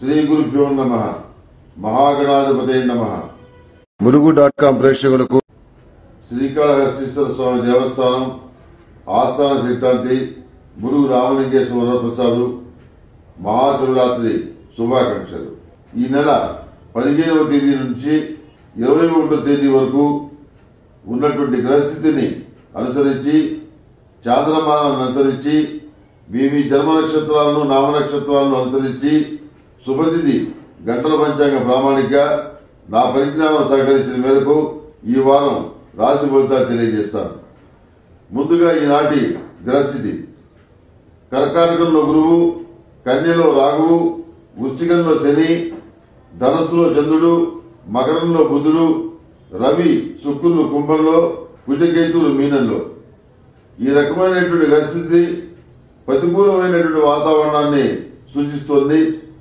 శ్రీ గురుభ్యో నమ మహాగణాధిపతే నమ మురుగు డాట్ కాం ప్రేక్షకులకు శ్రీకాళహస్తీశ్వర స్వామి దేవస్థానం ఆస్థాన సిద్ధాంతి మురుగు రామలింగేశ్వర ప్రసాదు మహాశివరాత్రి శుభాకాంక్షలు ఈ నెల పదిహేనవ తేదీ నుంచి ఇరవై ఒకటో తేదీ వరకు ఉన్నటువంటి గ్రహస్థితిని అనుసరించి చాంద్రమానాన్ని అనుసరించి మీ మీ జన్మ నక్షత్రాలను నామ నక్షత్రాలను అనుసరించి శుభతిథి గంటల పంచాంగ ప్రామాణిక నా పరిజ్ఞానం సహకరించిన మేరకు ఈ వారం రాశి ఫలితాలు తెలియజేస్తాను ముందుగా ఈనాటి గ్రహస్థితి కర్కాటకంలో గురువు కన్యలో రాఘువు వృశ్చికంలో శని ధనస్సులో చంద్రుడు మకరంలో బుధుడు రవి శుక్రులు కుంభంలో కుజకేతువులు మీనంలో ఈ రకమైనటువంటి పరిస్థితి ప్రతికూలమైనటువంటి వాతావరణాన్ని సూచిస్తోంది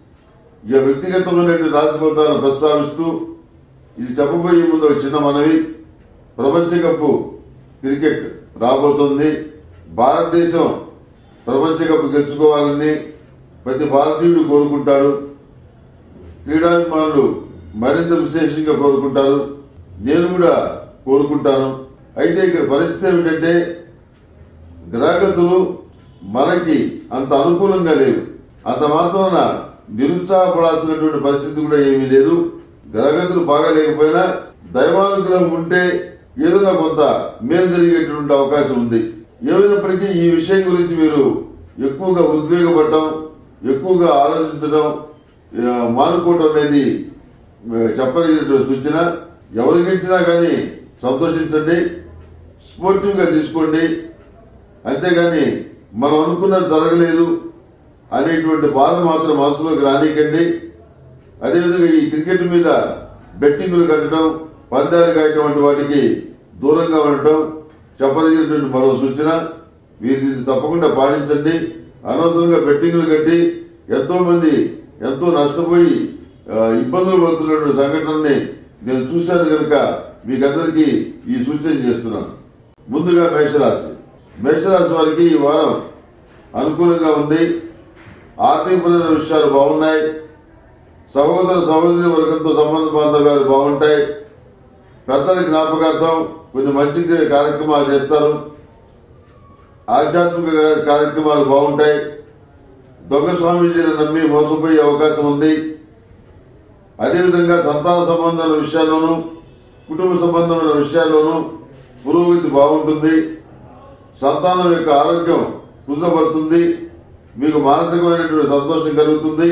ఇక వ్యక్తిగతమైనటువంటి రాశి ఫలితాలను ప్రస్తావిస్తూ ఇది చెప్పబోయే ముందు ఒక చిన్న మనవి ప్రపంచ కప్ క్రికెట్ రాబోతుంది భారతదేశం ప్రపంచ కప్ గెలుచుకోవాలని ప్రతి భారతీయుడు కోరుకుంటాడు క్రీడాభిమానులు మరింత విశేషంగా కోరుకుంటారు నేను కూడా కోరుకుంటాను అయితే ఇక్కడ పరిస్థితి ఏమిటంటే గ్రహగతులు మనకి అంత అనుకూలంగా లేవు అంత మాత్రాన నిరుత్సాహపడాల్సినటువంటి పరిస్థితి కూడా ఏమీ లేదు గ్రహగతులు బాగా లేకపోయినా దైవానుగ్రహం ఉంటే ఏదైనా కొంత మేలు జరిగేటువంటి అవకాశం ఉంది ఏమైనప్పటికీ ఈ విషయం గురించి మీరు ఎక్కువగా ఉద్వేగపడటం ఎక్కువగా ఆలోచించడం ఆ, మానుకోవటం అనేది ఆ, చెప్పదగినటువంటి సూచన ఎవరికి ఇచ్చినా కానీ సంతోషించండి స్పోర్టివ్ గా తీసుకోండి అంతేగాని మనం అనుకున్నది జరగలేదు అనేటువంటి బాధ మాత్రం మనసులోకి రానీకండి అదేవిధంగా ఈ క్రికెట్ మీద బెట్టింగులు కట్టడం పందాలు కాయటం వంటి వాటికి దూరంగా ఉండటం చెప్పదగినటువంటి మరో సూచన వీరిని తప్పకుండా పాటించండి అనవసరంగా బెట్టింగులు కట్టి ఎంతో మంది ఎంతో నష్టపోయి ఆ, ఇబ్బందులు పడుతున్నటువంటి సంఘటనని నేను చూశాను కనుక మీకందరికీ ఈ సూచన చేస్తున్నాను ముందుగా మేషరాశి మేషరాశి వారికి ఈ వారం అనుకూలంగా ఉంది ఆర్థికపరమైన విషయాలు బాగున్నాయి సహోదర సహోదరి వర్గంతో సంబంధ బాంధవ్యాలు బాగుంటాయి పెద్దల జ్ఞాపకార్థం కొన్ని మంచి కార్యక్రమాలు చేస్తారు ఆధ్యాత్మిక కార్యక్రమాలు బాగుంటాయి దొంగ స్వామీజీని నమ్మి మోసపోయే అవకాశం ఉంది అదేవిధంగా సంతాన సంబంధమైన విషయాల్లోనూ కుటుంబ సంబంధమైన విషయాల్లోనూ పురోగతి బాగుంటుంది సంతానం యొక్క ఆరోగ్యం కుదురపడుతుంది మీకు మానసికమైనటువంటి సంతోషం కలుగుతుంది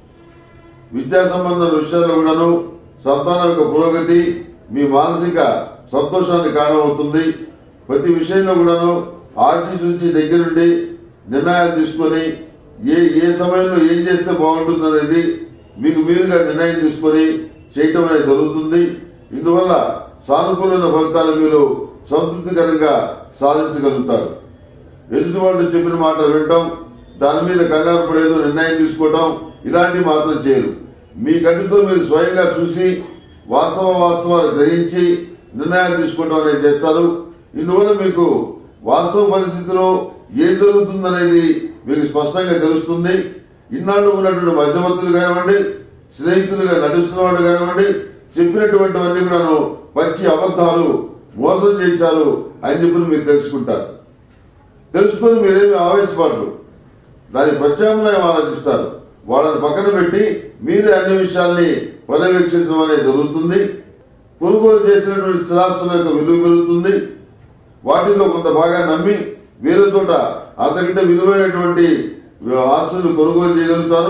విద్యా సంబంధమైన విషయాల్లో కూడాను సంతానం యొక్క పురోగతి మీ మానసిక సంతోషానికి కారణమవుతుంది ప్రతి విషయంలో కూడాను ఆచి చూచి దగ్గరుండి నిర్ణయాలు తీసుకొని ఏ ఏ సమయంలో ఏం చేస్తే బాగుంటుంది అనేది మీకు మీరుగా నిర్ణయం తీసుకొని చేయటం అనేది జరుగుతుంది ఇందువల్ల సానుకూలమైన ఫలితాలు మీరు సంతృప్తికరంగా సాధించగలుగుతారు ఎదుటి వాళ్ళు చెప్పిన మాట వినటం దాని మీద కంగారు పడేదో నిర్ణయం తీసుకోవటం ఇలాంటివి మాత్రం చేయరు మీ కంటితో మీరు స్వయంగా చూసి వాస్తవ వాస్తవాలు గ్రహించి నిర్ణయాలు తీసుకోవడం అనేది చేస్తారు ఇందువల్ల మీకు వాస్తవ పరిస్థితిలో ఏం జరుగుతుందనేది మీకు స్పష్టంగా తెలుస్తుంది ఇన్నాళ్ళు ఉన్నటువంటి మధ్యవర్తులు కానివ్వండి స్నేహితులుగా నడుస్తున్న వాళ్ళు కానివ్వండి చెప్పినటువంటివన్నీ కూడాను పచ్చి అబద్ధాలు మోసం చేశారు అని చెప్పి మీరు తెలుసుకుంటారు తెలుసుకొని మీరేమి ఆవేశపడరు దాని ప్రత్యామ్నాయం ఆలోచిస్తారు వాళ్ళని పక్కన పెట్టి మీరే అన్ని విషయాల్ని పర్యవేక్షించడం అనేది జరుగుతుంది కొనుగోలు చేసినటువంటి స్థిరాస్తుల యొక్క విలువ పెరుగుతుంది వాటిల్లో కొంత బాగా నమ్మి వేరే చోట అంతకంటే విలువైనటువంటి ఆస్తులు కొనుగోలు చేయగలుగుతారు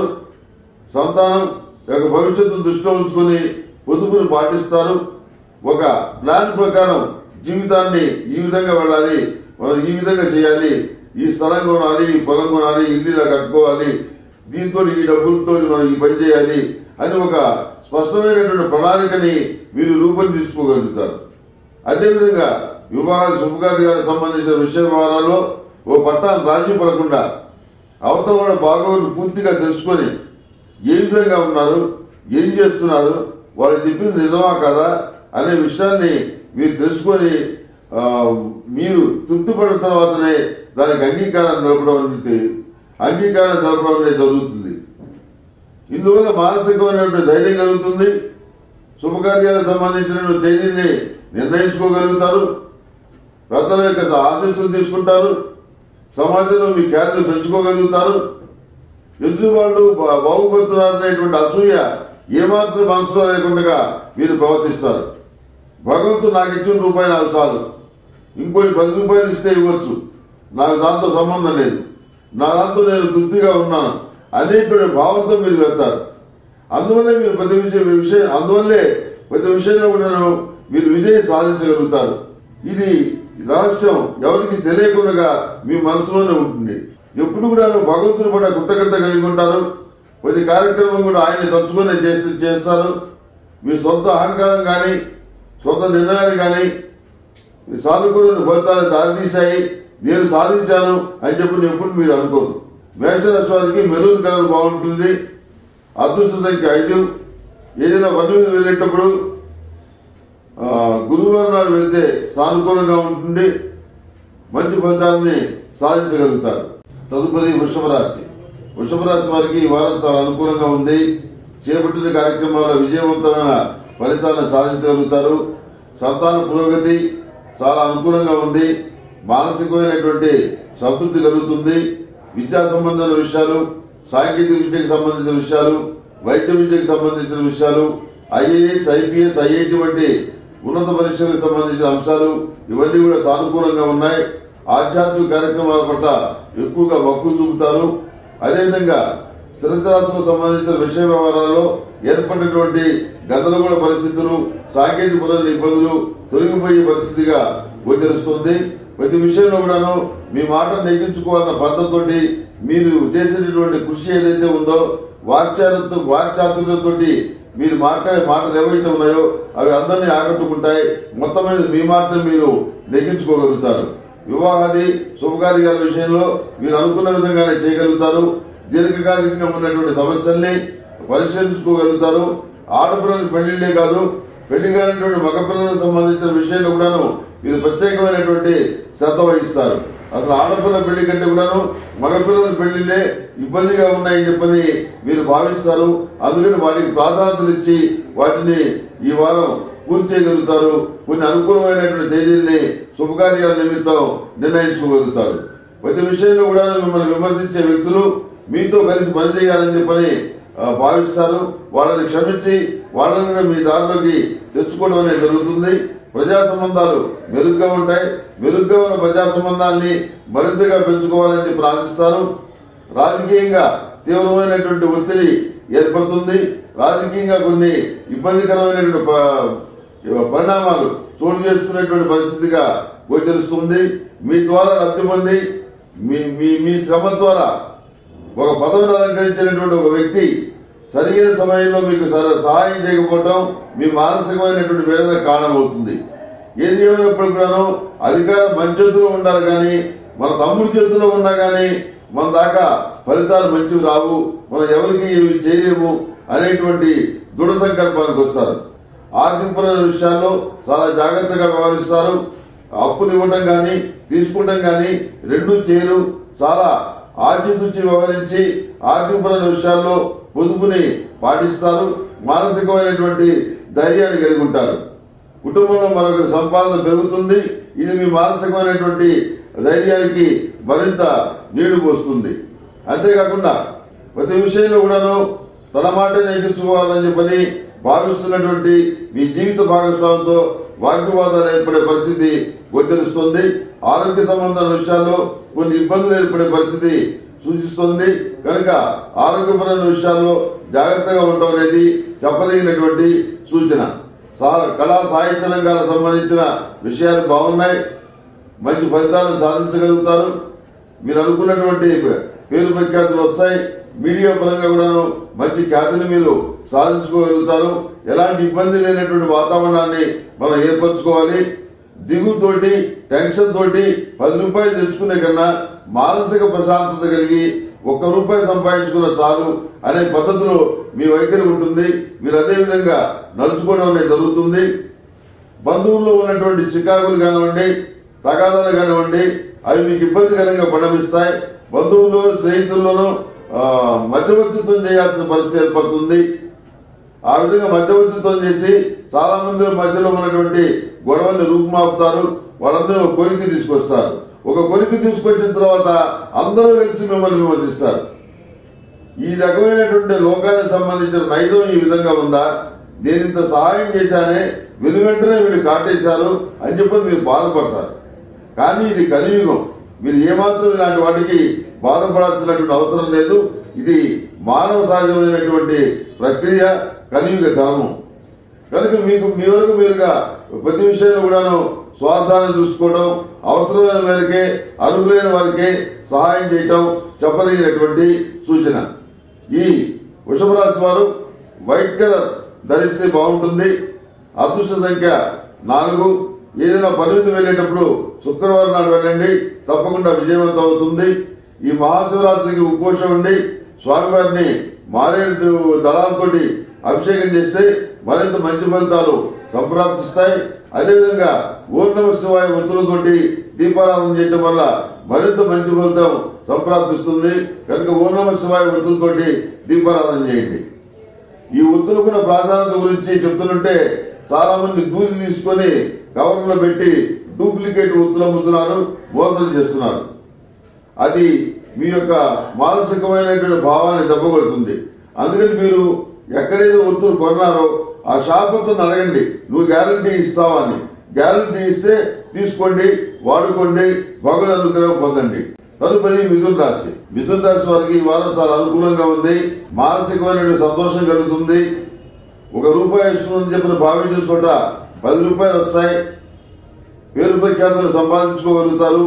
సంతానం యొక్క భవిష్యత్తు దృష్టిలో ఉంచుకొని పొదుపును పాటిస్తారు ఒక ప్లాన్ ప్రకారం జీవితాన్ని ఈ విధంగా వెళ్ళాలి మనం ఈ విధంగా చేయాలి ఈ స్థలం కొనాలి ఈ పొలం కొనాలి ఇల్లు ఇలా కట్టుకోవాలి దీంతో ఈ డబ్బులతో మనం ఈ పని చేయాలి అని ఒక స్పష్టమైనటువంటి ప్రణాళికని మీరు రూపొందించుకోగలుగుతారు అదేవిధంగా వివాహాల శుభకార్యాలకు సంబంధించిన విషయ వ్యవహారాల్లో ఓ పట్టాన్ని రాజీ పడకుండా అవతల వాళ్ళ బాగోగులు పూర్తిగా తెలుసుకొని ఏ విధంగా ఉన్నారు ఏం చేస్తున్నారు వాళ్ళు చెప్పింది నిజమా కదా అనే విషయాన్ని మీరు తెలుసుకొని ఆ, మీరు తృప్తిపడిన తర్వాతనే దానికి అంగీకారం తెలపడం అనేది అంగీకారం తెలపడం అనేది జరుగుతుంది ఇందువల్ల మానసికమైనటువంటి ధైర్యం కలుగుతుంది శుభకార్యాలకు సంబంధించిన తేదీని నిర్ణయించుకోగలుగుతారు పెద్దల యొక్క ఆశీస్సులు తీసుకుంటారు సమాజంలో మీ ఖ్యాతిని పెంచుకోగలుగుతారు ఎదుటి వాళ్ళు బా- బాగుపడుతున్నారనేటువంటి అసూయ ఏమాత్రం మనసులో లేకుండా మీరు ప్రవర్తిస్తారు భగవంతుడు నాకు ఇచ్చిన రూపాయి నాకు చాలు ఇంకోటి పది రూపాయలు ఇస్తే ఇవ్వచ్చు నాకు దాంతో సంబంధం లేదు నా దాంతో నేను తృప్తిగా ఉన్నాను అనేటువంటి భావంతో మీరు వెళ్తారు అందువల్లే మీరు ప్రతి విషయం విషయం అందువల్లే ప్రతి విషయంలో కూడా మీరు విజయం సాధించగలుగుతారు ఇది రహస్యం ఎవరికి తెలియకుండా మీ మనసులోనే ఉంటుంది ఎప్పుడు కూడా భగవంతుడు కూడా కృతజ్ఞత కలిగి ఉంటారు ప్రతి కార్యక్రమం కూడా ఆయన తలుచుకొని చేస్తూ చేస్తారు మీ సొంత అహంకారం కానీ సొంత నిర్ణయాలు కానీ ఈ సానుకూల ఫలితాలు దారితీశాయి నేను సాధించాను అని చెప్పి ఎప్పుడు మీరు అనుకోరు మేషరాశి వారికి మెరూన్ కలర్ బాగుంటుంది అదృష్ట సంఖ్య ఐదు ఏదైనా పని మీద వెళ్ళేటప్పుడు ఆ, గురువారం నాడు వెళ్తే సానుకూలంగా ఉంటుంది మంచి ఫలితాలని సాధించగలుగుతారు తదుపరి వృషభ రాశి వృషభ రాశి వారికి ఈ వారం చాలా అనుకూలంగా ఉంది చేపట్టిన కార్యక్రమాల్లో విజయవంతమైన ఫలితాలను సాధించగలుగుతారు సంతాన పురోగతి చాలా అనుకూలంగా ఉంది మానసికమైనటువంటి సంతృప్తి కలుగుతుంది విద్యా సంబంధమైన విషయాలు సాంకేతిక విద్యకు సంబంధించిన విషయాలు వైద్య విద్యకు సంబంధించిన విషయాలు ఐఏఎస్ ఐపీఎస్ ఐఐటి వంటి ఉన్నత పరీక్షలకు సంబంధించిన అంశాలు ఇవన్నీ కూడా సానుకూలంగా ఉన్నాయి ఆధ్యాత్మిక కార్యక్రమాల పట్ల ఎక్కువగా మక్కువ చూపుతారు అదేవిధంగా స్థిరచరాశులకు సంబంధించిన విషయ వ్యవహారాల్లో ఏర్పడినటువంటి గందరగోళ పరిస్థితులు సాంకేతికపరమైన ఇబ్బందులు తొలగిపోయే పరిస్థితిగా గోచరిస్తుంది ప్రతి విషయంలో కూడాను మీ మాట నెగ్గించుకోవాలన్న పద్ధతితోటి మీరు చేసేటటువంటి కృషి ఏదైతే ఉందో వాక్చాలతో వాక్చాతుర్యంతో మీరు మాట్లాడే మాటలు ఏవైతే ఉన్నాయో అవి అందరినీ ఆకట్టుకుంటాయి మొత్తం మీద మీ మాటను మీరు నెగ్గించుకోగలుగుతారు వివాహాది శుభకార్యాల విషయంలో మీరు అనుకున్న విధంగానే చేయగలుగుతారు దీర్ఘకాలికంగా ఉన్నటువంటి సమస్యల్ని పరిశీలించుకోగలుగుతారు ఆడపిల్లల పెళ్లిళ్లే కాదు పెళ్లి కానిటువంటి మగపిల్లలకు సంబంధించిన విషయంలో కూడాను మీరు ప్రత్యేకమైనటువంటి శ్రద్ధ వహిస్తారు అసలు ఆడపిల్ల పెళ్లి కంటే కూడాను మగపిల్లల పెళ్లిళ్ళే ఇబ్బందిగా ఉన్నాయని చెప్పని మీరు భావిస్తారు అందుకని వాటికి ప్రాధాన్యతలు ఇచ్చి వాటిని ఈ వారం పూర్తి చేయగలుగుతారు కొన్ని అనుకూలమైనటువంటి తేదీల్ని శుభకార్యాల నిమిత్తం నిర్ణయించుకోగలుగుతారు ప్రతి విషయంలో కూడా మిమ్మల్ని విమర్శించే వ్యక్తులు మీతో కలిసి పనిచేయాలని చెప్పని ఆ, భావిస్తారు వాళ్ళని క్షమించి వాళ్ళని కూడా మీ దారిలోకి తెచ్చుకోవడం అనేది జరుగుతుంది ప్రజా సంబంధాలు మెరుగ్గా ఉంటాయి మెరుగ్గా ఉన్న ప్రజా సంబంధాన్ని మరింతగా పెంచుకోవాలని చెప్పి ఆశిస్తారు రాజకీయంగా తీవ్రమైనటువంటి ఒత్తిడి ఏర్పడుతుంది రాజకీయంగా కొన్ని ఇబ్బందికరమైనటువంటి ప- పరిణామాలు చోటు చేసుకునేటువంటి పరిస్థితిగా గోచరిస్తుంది మీ ద్వారా లబ్ధి పొంది మీ మీ మీ శ్రమ ద్వారా ఒక పదవిని అలంకరించినటువంటి ఒక వ్యక్తి సరైన సమయంలో మీకు సర- సహాయం చేయకపోవటం మీ మానసికమైనటువంటి వేదన కారణమవుతుంది ఏది ఏమైనప్పుడు కూడాను అధికారం మన చేతిలో ఉండాలి కానీ మన తమ్ముడి చేతిలో ఉన్నా కానీ మన దాకా ఫలితాలు మంచివి రావు మనం ఎవరికి ఏమి చేయలేము అనేటువంటి దృఢ సంకల్పానికి వస్తారు ఆర్థికపరమైన విషయాల్లో చాలా జాగ్రత్తగా వ్యవహరిస్తారు అప్పులు ఇవ్వడం కానీ తీసుకోవడం కానీ రెండు చేయరు చాలా ఆచితూచి వ్యవహరించి ఆర్థికపరమైన విషయాల్లో పొదుపుని పాటిస్తారు మానసికమైనటువంటి ధైర్యాన్ని కలిగి ఉంటారు కుటుంబంలో మరొకరి సంపాదన పెరుగుతుంది ఇది మీ మానసికమైనటువంటి ధైర్యానికి మరింత నీళ్లు పోస్తుంది అంతేకాకుండా ప్రతి విషయంలో కూడాను తన మాట నెగ్గించుకోవాలని చెప్పని భావిస్తున్నటువంటి మీ జీవిత భాగస్వామితో వాగ్వివాదాలు ఏర్పడే పరిస్థితి గోచరిస్తుంది ఆరోగ్య సంబంధాల విషయాల్లో కొన్ని ఇబ్బందులు ఏర్పడే పరిస్థితి సూచిస్తుంది కనుక ఆరోగ్యపరమైన విషయాల్లో జాగ్రత్తగా ఉండడం అనేది చెప్పదగినటువంటి సూచన సా- కళా సాహిత్య రంగాలకు సంబంధించిన విషయాలు బాగున్నాయి మంచి ఫలితాలను సాధించగలుగుతారు మీరు అనుకున్నటువంటి పేరు ప్రఖ్యాతులు వస్తాయి మీడియా పరంగా కూడాను మంచి ఖ్యాతిని మీరు సాధించుకోగలుగుతారు ఎలాంటి ఇబ్బంది లేనటువంటి వాతావరణాన్ని మనం ఏర్పరచుకోవాలి దిగుతోటి టెన్షన్ తోటి పది రూపాయలు తెచ్చుకునే కన్నా మానసిక ప్రశాంతత కలిగి ఒక్క రూపాయి సంపాదించుకున్న చాలు అనే పద్ధతిలో మీ వైఖరి ఉంటుంది మీరు అదే విధంగా నడుచుకోవడం అనేది జరుగుతుంది బంధువుల్లో ఉన్నటువంటి చికాకులు కానివ్వండి తగాదాలు కానివ్వండి అవి మీకు ఇబ్బందికరంగా పరిణమిస్తాయి బంధువుల్లో స్నేహితుల్లోనూ ఆ, మధ్యవర్తిత్వం చేయాల్సిన పరిస్థితి ఏర్పడుతుంది ఆ విధంగా మధ్యవర్తిత్వం చేసి చాలా మంది మధ్యలో ఉన్నటువంటి గొడవల్ని రూపుమాపుతారు వాళ్ళందరూ ఒక కొలికి తీసుకొస్తారు ఒక కొలికి తీసుకొచ్చిన తర్వాత అందరూ కలిసి మిమ్మల్ని విమర్శిస్తారు ఈ రకమైనటువంటి లోకానికి సంబంధించిన నైజం ఈ విధంగా ఉందా నేను ఇంత సహాయం చేశానే వెను వెంటనే వీళ్ళు కాటేశారు అని చెప్పి మీరు బాధపడతారు కానీ ఇది కలియుగం మీరు ఏమాత్రం ఇలాంటి వాటికి బాధపడాల్సినటువంటి అవసరం లేదు ఇది మానవ సహజమైనటువంటి ప్రక్రియ కలియుగ ధర్మం కనుక మీకు మీ వరకు మీరుగా ప్రతి విషయంలో కూడాను స్వార్థాన్ని చూసుకోవడం అవసరమైన మేరకే అర్హులైన వారికే సహాయం చేయటం చెప్పదగినటువంటి సూచన ఈ వృషభ రాశి వారు వైట్ కలర్ ధరిస్తే బాగుంటుంది అదృష్ట సంఖ్య నాలుగు ఏదైనా పని మీద వెళ్ళేటప్పుడు శుక్రవారం నాడు వెళ్ళండి తప్పకుండా విజయవంతం అవుతుంది ఈ మహాశివరాత్రికి ఉపోషం ఉండి స్వామివారిని మారేడు దళాలతోటి అభిషేకం చేస్తే మరింత మంచి ఫలితాలు సంప్రాప్తిస్తాయి అదేవిధంగా ఓం నమ శివాయ ఒత్తులతోటి దీపారాధన చేయటం వల్ల మరింత మంచి ఫలితం సంప్రాప్తిస్తుంది కనుక ఓం నమ శివాయ ఒత్తులతోటి దీపారాధన చేయండి ఈ ఒత్తులకున్న ప్రాధాన్యత గురించి చెప్తుంటే చాలా మంది దూది తీసుకొని కవర్లో పెట్టి డూప్లికేట్ ఒత్తులు అమ్ముతున్నారు మోసం చేస్తున్నారు అది మీ యొక్క మానసికమైనటువంటి భావాన్ని దెబ్బకొడుతుంది అందుకని మీరు ఎక్కడైతే ఒత్తులు కొన్నారో ఆ షాపుతో అడగండి నువ్వు గ్యారంటీ ఇస్తావా అని గ్యారంటీ ఇస్తే తీసుకోండి వాడుకోండి భగవద్ అనుగ్రహం పొందండి తదుపరి మిథున్ రాశి మిథున్ రాశి వారికి ఈ వారం చాలా అనుకూలంగా ఉంది మానసికమైనటువంటి సంతోషం కలుగుతుంది ఒక రూపాయి ఇస్తుందని చెప్పిన భావించిన చోట పది రూపాయలు వస్తాయి పేరు ప్రఖ్యాతులు సంపాదించుకోగలుగుతారు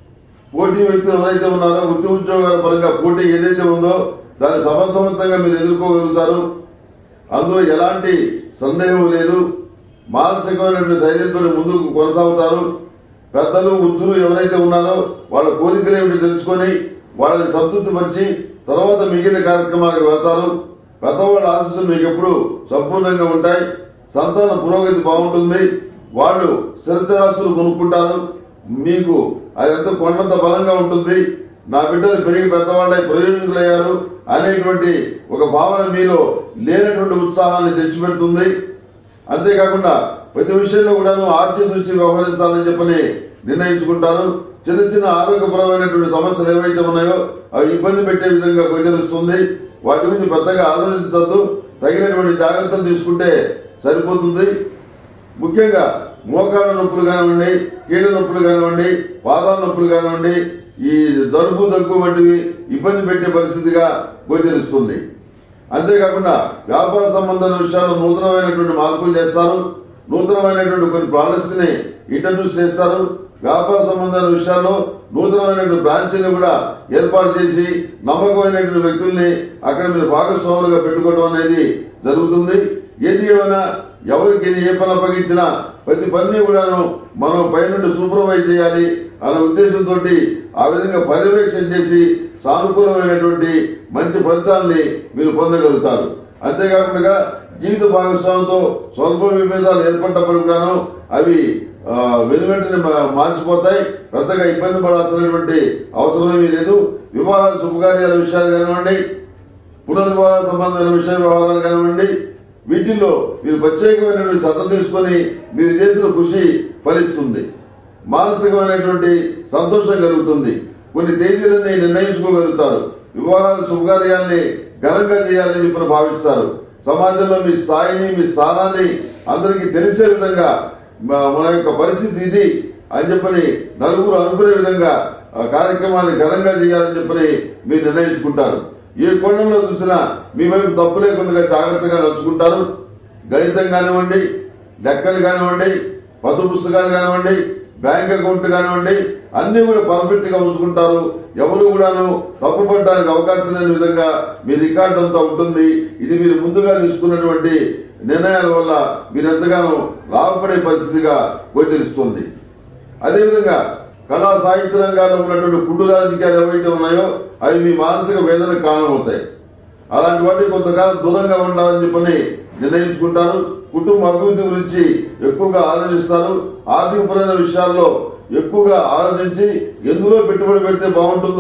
పోటీ వ్యక్తులు ఎవరైతే ఉన్నారో వృత్తి ఉద్యోగాల పరంగా పోటీ ఏదైతే ఉందో దాన్ని సమర్థవంతంగా మీరు ఎదుర్కోగలుగుతారు అందులో ఎలాంటి సందేహం లేదు మానసికమైనటువంటి ధైర్యంతో ముందుకు కొనసాగుతారు పెద్దలు వృద్ధులు ఎవరైతే ఉన్నారో వాళ్ళ కోరికలు ఏమిటి తెలుసుకొని వాళ్ళని సంతృప్తిపరిచి తర్వాత మిగిలిన కార్యక్రమాలకు వెళ్తారు పెద్దవాళ్ళ ఆశీస్సులు మీకు ఎప్పుడు సంపూర్ణంగా ఉంటాయి సంతాన పురోగతి బాగుంటుంది వాళ్ళు స్థిరచరాస్తులు కొనుక్కుంటారు మీకు అదంతా కొండంత బలంగా ఉంటుంది నా బిడ్డలు పెరిగి పెద్దవాళ్ళై ప్రయోజకులయ్యారు అనేటువంటి ఒక భావన మీలో లేనటువంటి ఉత్సాహాన్ని తెచ్చిపెడుతుంది అంతేకాకుండా ప్రతి విషయంలో కూడాను ఆర్చి దృష్టి వ్యవహరించాలని చెప్పని నిర్ణయించుకుంటారు చిన్న చిన్న ఆరోగ్యపరమైనటువంటి సమస్యలు ఏవైతే ఉన్నాయో అవి ఇబ్బంది పెట్టే విధంగా గోచరిస్తుంది వాటి గురించి పెద్దగా ఆలోచించద్దు తగినటువంటి జాగ్రత్తలు తీసుకుంటే సరిపోతుంది ముఖ్యంగా మోకాళ్ళ నొప్పులు కానివ్వండి కీళ్ళ నొప్పులు కానివ్వండి పాదాల నొప్పులు కానివ్వండి ఈ దరుపు దగ్గు వంటివి ఇబ్బంది పెట్టే పరిస్థితిగా గోచరిస్తుంది అంతేకాకుండా వ్యాపార సంబంధమైన విషయాల్లో నూతనమైనటువంటి మార్పులు చేస్తారు నూతనమైనటువంటి కొన్ని ప్రాడక్ట్స్ ని ఇంట్రడ్యూస్ చేస్తారు వ్యాపార సంబంధమైన విషయాల్లో నూతనమైనటువంటి బ్రాంచీని కూడా ఏర్పాటు చేసి నమ్మకమైనటువంటి వ్యక్తుల్ని అక్కడ మీరు భాగస్వాములుగా పెట్టుకోవడం అనేది జరుగుతుంది ఏది ఏమైనా ఎవరికి ఏ పని అప్పగించినా ప్రతి పనిని కూడాను మనం పైనుండి సూపర్వైజ్ చేయాలి అనే ఉద్దేశంతో ఆ విధంగా పర్యవేక్షణ చేసి సానుకూలమైనటువంటి మంచి ఫలితాల్ని మీరు పొందగలుగుతారు అంతేకాకుండా జీవిత భాగస్వామితో స్వల్ప విభేదాలు ఏర్పడ్డప్పుడు కూడాను అవి ఆ, వెనువెంటనే మా- మార్చిపోతాయి పెద్దగా ఇబ్బంది పడాల్సినటువంటి అవసరమేమీ లేదు వివాహాలు శుభకార్యాల విషయాలు కానివ్వండి పునర్వివాహ సంబంధమైన విషయ వ్యవహారాలు కానివ్వండి వీటిల్లో మీరు ప్రత్యేకమైనటువంటి శ్రద్ధ తీసుకొని మీరు చేసిన కృషి ఫలిస్తుంది మానసికమైనటువంటి సంతోషం కలుగుతుంది కొన్ని తేదీలన్నీ నిర్ణయించుకోగలుగుతారు వివాహాల శుభకార్యాల్ని ఘనంగా చేయాలని చెప్పిన భావిస్తారు సమాజంలో మీ స్థాయిని మీ స్థానాన్ని అందరికీ తెలిసే విధంగా మ- మన యొక్క పరిస్థితి ఇది అని చెప్పని నలుగురు అనుకునే విధంగా ఆ కార్యక్రమాన్ని ఘనంగా చేయాలని చెప్పని మీరు నిర్ణయించుకుంటారు ఏ కోణంలో చూసినా మీ వైపు తప్పు లేకుండా జాగ్రత్తగా నడుచుకుంటారు గణితం కానివ్వండి లెక్కలు కానివ్వండి పద్దు పుస్తకాలు కానివ్వండి బ్యాంక్ అకౌంట్ కానివ్వండి అన్ని కూడా పర్ఫెక్ట్ గా ఉంచుకుంటారు ఎవరు కూడాను తప్పుపడడానికి అవకాశం లేని విధంగా మీ రికార్డు అంతా ఉంటుంది ఇది మీరు ముందుగా తీసుకున్నటువంటి నిర్ణయాల వల్ల మీరు ఎంతగానో లాభపడే పరిస్థితిగా గోచరిస్తుంది అదేవిధంగా కళా సాహిత్య రంగాల్లో ఉన్నటువంటి కుళ్ళు రాజకీయాలు ఏవైతే ఉన్నాయో అవి మీ మానసిక వేదనకు కారణమవుతాయి అలాంటి వాటికి కొంతకాలం దూరంగా ఉండాలని చెప్పని నిర్ణయించుకుంటారు కుటుంబ అభివృద్ధి గురించి ఎక్కువగా ఆలోచిస్తారు ఆర్థికపరమైన విషయాల్లో ఎక్కువగా ఆలోచించి ఎందులో పెట్టుబడి పెడితే బాగుంటుందో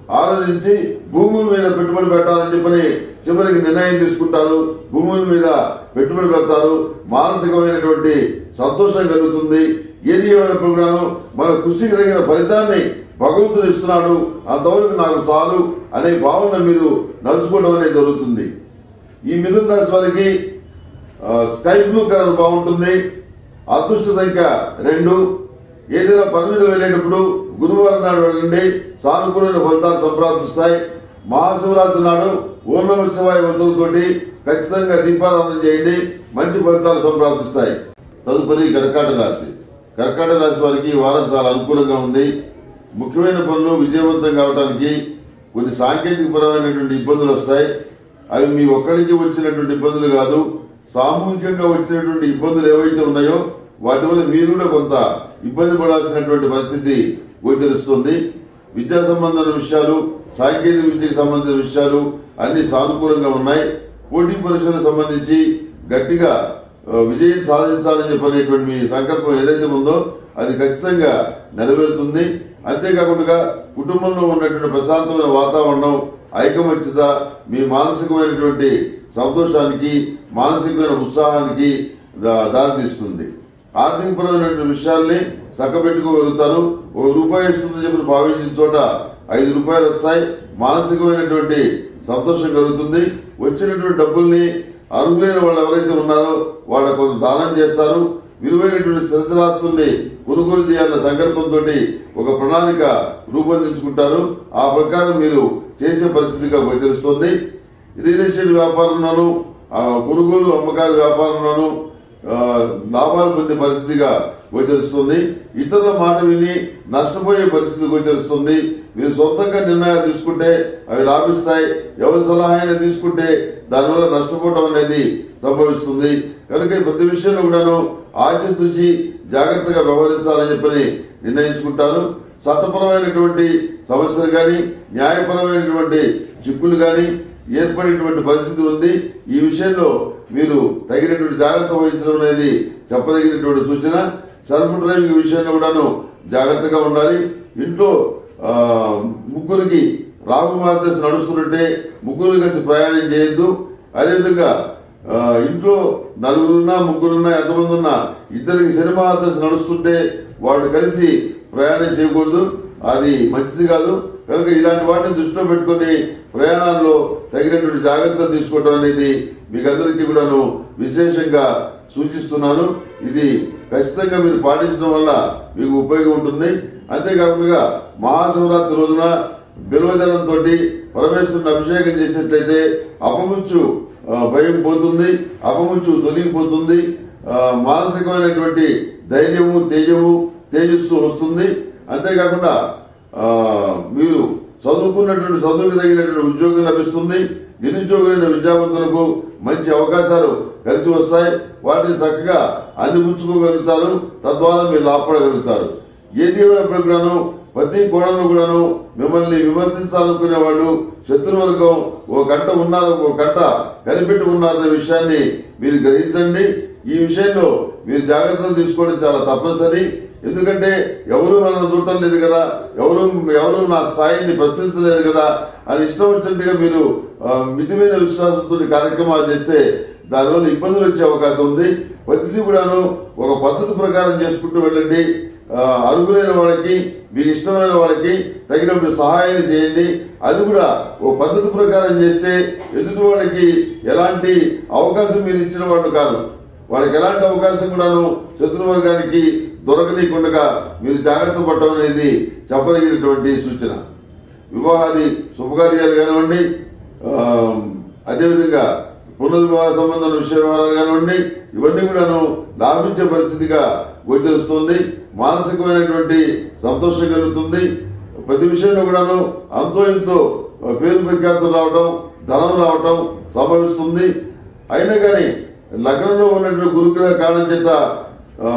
ఆలోచించి భూముల మీద పెట్టుబడి పెట్టాలని చెప్పని చివరికి నిర్ణయం తీసుకుంటారు భూముల మీద పెట్టుబడి పెడతారు మానసికమైనటువంటి సంతోషం కలుగుతుంది ఏది ఏమైనప్పుడు కూడాను మన కృషికి తగిన ఫలితాన్ని భగవంతుడు ఇస్తున్నాడు అంతవరకు నాకు చాలు అనే భావన మీరు నడుచుకోవడం అనేది జరుగుతుంది ఈ మిథున రాశి వారికి ఆ, స్కై బ్లూ కలర్ బాగుంటుంది అదృష్ట సంఖ్య రెండు ఏదైనా పని మీద వెళ్ళేటప్పుడు గురువారం నాడు వెళ్ళండి సానుకూలమైన ఫలితాలు సంప్రాప్తిస్తాయి మహాశివరాత్రి నాడు ఓం నమ శివాయ వంతులతోటి ఖచ్చితంగా దీపారాధన చేయండి మంచి ఫలితాలు సంప్రాప్తిస్తాయి తదుపరి కర్కాటక రాశి కర్కాటక రాశి వారికి ఈ వారం చాలా అనుకూలంగా ఉంది ముఖ్యమైన పనులు విజయవంతం కావడానికి కొన్ని సాంకేతిక పరమైనటువంటి ఇబ్బందులు వస్తాయి అవి మీ ఒక్కరికి వచ్చినటువంటి ఇబ్బందులు కాదు సామూహికంగా వచ్చినటువంటి ఇబ్బందులు ఏవైతే ఉన్నాయో వాటి వల్ల మీరు కూడా కొంత ఇబ్బంది పడాల్సినటువంటి పరిస్థితి గోచరిస్తుంది విద్యా సంబంధమైన విషయాలు సాంకేతిక విద్యకు సంబంధించిన విషయాలు అన్ని సానుకూలంగా ఉన్నాయి పోటీ పరీక్షలకు సంబంధించి గట్టిగా ఆ, విజయం సాధించాలని చెప్పనేటువంటి మీ సంకల్పం ఏదైతే ఉందో అది ఖచ్చితంగా నెరవేరుతుంది అంతేకాకుండా కుటుంబంలో ఉన్నటువంటి ప్రశాంతమైన వాతావరణం ఐకమత్యత మీ మానసికమైనటువంటి సంతోషానికి మానసికమైన ఉత్సాహానికి దా- దారితీస్తుంది ఆర్థికపరమైనటువంటి విషయాల్ని చక్కబెట్టుకోగలుగుతారు ఒక రూపాయి ఇస్తుందని చెప్పి భావించిన చోట ఐదు రూపాయలు వస్తాయి మానసికమైనటువంటి సంతోషం కలుగుతుంది వచ్చినటువంటి డబ్బుల్ని అర్హులైన వాళ్ళు ఎవరైతే ఉన్నారో వాళ్ళ కొంత దానం చేస్తారు విలువైనటువంటి స్థిరచరాస్తుల్ని కొనుగోలు చేయాలన్న సంకల్పంతో ఒక ప్రణాళిక రూపొందించుకుంటారు ఆ ప్రకారం మీరు చేసే పరిస్థితిగా గోచరిస్తుంది రియల్ ఎస్టేట్ వ్యాపారంలోను ఆ, కొనుగోలు అమ్మకాల వ్యాపారంలోను ఆ, లాభాలు పొందే పరిస్థితిగా గోచరిస్తుంది ఇతరుల మాట విని నష్టపోయే పరిస్థితి గోచరిస్తుంది మీరు సొంతంగా నిర్ణయాలు తీసుకుంటే అవి లాభిస్తాయి ఎవరి సలహా అయినా తీసుకుంటే దానివల్ల నష్టపోవడం అనేది సంభవిస్తుంది కనుక ఈ ప్రతి విషయంలో కూడాను ఆచితూచి జాగ్రత్తగా వ్యవహరించాలని చెప్పని నిర్ణయించుకుంటారు చట్టపరమైనటువంటి సమస్యలు కానీ న్యాయపరమైనటువంటి చిక్కులు కానీ ఏర్పడేటువంటి పరిస్థితి ఉంది ఈ విషయంలో మీరు తగినటువంటి జాగ్రత్త వహించడం అనేది చెప్పదగినటువంటి సూచన సెల్ఫ్ డ్రైవింగ్ విషయంలో కూడాను జాగ్రత్తగా ఉండాలి ఇంట్లో ఆ, ముగ్గురికి రాహు మార్గదర్శి నడుస్తుంటే ముగ్గురు కలిసి ప్రయాణం చేయొద్దు అదేవిధంగా ఆ, ఇంట్లో నలుగురున్నా ముగ్గురున్నా ఎంతమంది ఉన్నా ఇద్దరికి శని మహాదశ నడుస్తుంటే వాళ్ళు కలిసి ప్రయాణం చేయకూడదు అది మంచిది కాదు కనుక ఇలాంటి వాటిని దృష్టిలో పెట్టుకొని ప్రయాణాల్లో తగినటువంటి జాగ్రత్తలు తీసుకోవడం అనేది మీకందరికీ కూడాను విశేషంగా సూచిస్తున్నాను ఇది ఖచ్చితంగా మీరు పాటించడం వల్ల మీకు ఉపయోగం ఉంటుంది అంతేకాకుండా మహాశివరాత్రి రోజున బిల్వజలంతో పరమేశ్వరుని అభిషేకం చేసినట్లయితే అపముచ్చు ఆ, భయం పోతుంది అపముచ్చు తొలగిపోతుంది ఆ, మానసికమైనటువంటి ధైర్యము తేజము తేజస్సు వస్తుంది అంతేకాకుండా ఆ, మీరు చదువుకున్నటువంటి చదువుకు తగినటువంటి ఉద్యోగం లభిస్తుంది నిరుద్యోగులైన విద్యావంతులకు మంచి అవకాశాలు కలిసి వస్తాయి వాటిని చక్కగా అందిపుచ్చుకోగలుగుతారు తద్వారా మీరు లాభపడగలుగుతారు ఏది ఏమైనప్పుడు కూడాను ప్రతి కోణంలో కూడాను మిమ్మల్ని విమర్శించాలనుకునే వాళ్ళు శత్రువర్గం ఓ గంట ఉన్నారు ఓ గంట కనిపెట్టి ఉన్నారనే విషయాన్ని మీరు గ్రహించండి ఈ విషయంలో మీరు జాగ్రత్తలు తీసుకోవడం చాలా తప్పనిసరి ఎందుకంటే ఎవరు మనల్ని చూడటం లేదు కదా ఎవరు ఎవరు నా స్థాయిని ప్రశ్నించలేదు కదా అని ఇష్టం వచ్చినట్టుగా మీరు ఆ, మితిమైన విశ్వాసంతో కార్యక్రమాలు చేస్తే దానివల్ల ఇబ్బందులు వచ్చే అవకాశం ఉంది ప్రతిదీ కూడాను ఒక పద్ధతి ప్రకారం చేసుకుంటూ వెళ్ళండి ఆ, అర్హులైన వాళ్ళకి మీకు ఇష్టమైన వాళ్ళకి తగినప్పుడు సహాయం చేయండి అది కూడా ఓ పద్ధతి ప్రకారం చేస్తే ఎదుటి వాళ్ళకి ఎలాంటి అవకాశం మీరు ఇచ్చిన వాళ్ళు కాదు వాళ్ళకి ఎలాంటి అవకాశం కూడాను శత్రువర్గానికి దొరకనీయకుండా మీరు జాగ్రత్త పడటం అనేది చెప్పదగినటువంటి సూచన వివాహాది శుభకార్యాలు కానివ్వండి ఆ, అదేవిధంగా పునర్వివాహ సంబంధం విషయ వ్యవహారాలు కానివ్వండి ఇవన్నీ కూడాను లాభించే పరిస్థితిగా గోచరిస్తుంది మానసికమైనటువంటి సంతోషం కలుగుతుంది ప్రతి విషయంలో కూడాను అంతో ఇంతో పేరు ప్రఖ్యాతులు రావటం ధనం రావటం సంభవిస్తుంది అయినా కానీ లగ్నంలో ఉన్నటువంటి గురుగ్రహ కారణం చేత ఆ,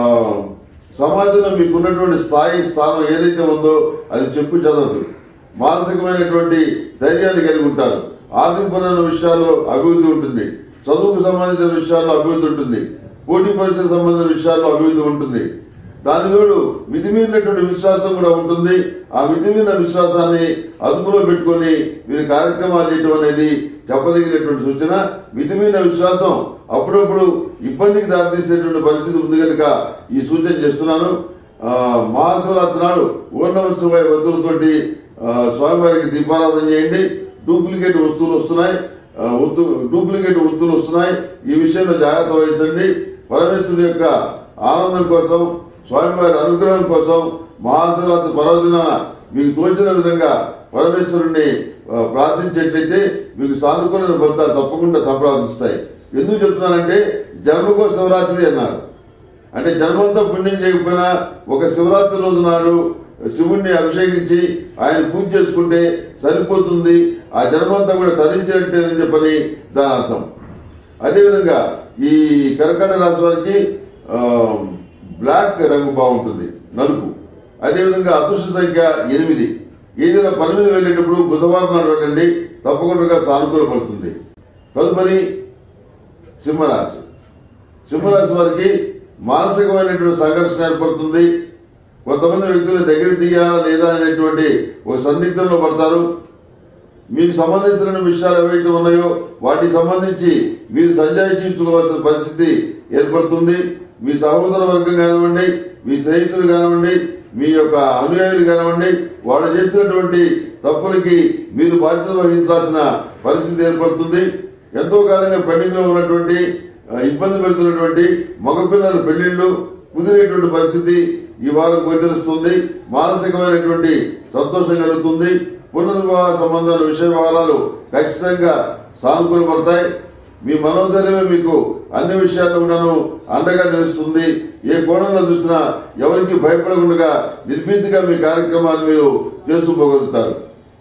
సమాజంలో మీకు ఉన్నటువంటి స్థాయి స్థానం ఏదైతే ఉందో అది చెప్పు చదవదు మానసికమైనటువంటి ధైర్యాన్ని కలిగి ఉంటారు ఆర్థికపరమైన విషయాల్లో అభివృద్ధి ఉంటుంది చదువుకు సంబంధించిన విషయాల్లో అభివృద్ధి ఉంటుంది పోటీ పరీక్షలకు సంబంధించిన విషయాల్లో అభివృద్ధి ఉంటుంది దానితోడు మితిమీరినటువంటి విశ్వాసం కూడా ఉంటుంది ఆ మితిమీరిన విశ్వాసాన్ని అదుపులో పెట్టుకొని మీరు కార్యక్రమాలు చేయడం అనేది చెప్పదగినటువంటి సూచన మితిమీరిన విశ్వాసం అప్పుడప్పుడు ఇబ్బందికి దారితీసేటువంటి పరిస్థితి ఉంది కనుక ఈ సూచన చేస్తున్నాను ఆ, మహాశివరాత్రి నాడు ఓర్ణవత్సవాయ వత్తులతోటి ఆ, స్వామివారికి దీపారాధన చేయండి డూప్లికేట్ వస్తువులు వస్తున్నాయి ఆ, ఒత్తు- డూప్లికేట్ వస్తువులు వస్తున్నాయి ఈ విషయంలో జాగ్రత్త వహించండి పరమేశ్వరుని యొక్క ఆనందం కోసం స్వామివారి అనుగ్రహం కోసం మహాశివరాత్రి పర్వదినాన మీకు తోచిన విధంగా పరమేశ్వరుణ్ణి ఆ, ప్రార్థించేట్లయితే మీకు సానుకూల ఫలితాలు తప్పకుండా సంప్రాప్తిస్తాయి ఎందుకు చెప్తున్నానంటే జన్మకో శివరాత్రి అన్నారు అంటే జన్మంతా పుణ్యం చేయకపోయినా ఒక శివరాత్రి రోజు నాడు శివుణ్ణి అభిషేకించి ఆయన పూజ చేసుకుంటే సరిపోతుంది ఆ జన్మంతా కూడా తరించినట్టేనని చెప్పని దాని అర్థం అదేవిధంగా ఈ కర్కాటక రాశి వారికి ఆ, బ్లాక్ రంగు బాగుంటుంది నలుపు అదేవిధంగా అదృష్ట సంఖ్య ఎనిమిది ఏదైనా పని మీద వెళ్ళేటప్పుడు బుధవారం నాడు వెళ్ళండి తప్పకుండా సానుకూల పడుతుంది తదుపరి సింహరాశి సింహరాశి వారికి మానసికమైనటువంటి సంఘర్షణ ఏర్పడుతుంది కొంతమంది వ్యక్తులు దగ్గర దిగాలా లేదా అనేటువంటి ఒక సందిగ్ధంలో పడతారు మీకు సంబంధించిన విషయాలు ఏవైతే ఉన్నాయో వాటికి సంబంధించి మీరు సంజాయించుకోవాల్సిన పరిస్థితి ఏర్పడుతుంది మీ సహోదర వర్గం కానివ్వండి మీ స్నేహితులు కానివ్వండి మీ యొక్క అనుయాయులు కానివ్వండి వాళ్ళు చేసినటువంటి తప్పులకి మీరు బాధ్యత వహించాల్సిన పరిస్థితి ఏర్పడుతుంది ఎంతో కాలంగా పెండింగ్ లో ఉన్నటువంటి ఆ, ఇబ్బంది పెడుతున్నటువంటి మగపిల్లల పెళ్లిళ్లు కుదిరేటువంటి పరిస్థితి ఈ వారం గోచరిస్తుంది మానసికమైనటువంటి సంతోషం కలుగుతుంది పునర్వివాహ సంబంధాల విషయ వ్యవహారాలు ఖచ్చితంగా సానుకూలపడతాయి మీ మనోధైర్యమే మీకు అన్ని విషయాల్లో కూడాను అండగా నిలుస్తుంది ఏ కోణంలో చూసినా ఎవరికి భయపడకుండా నిర్భీతిగా మీ కార్యక్రమాలు మీరు చేసుకుపోగలుగుతారు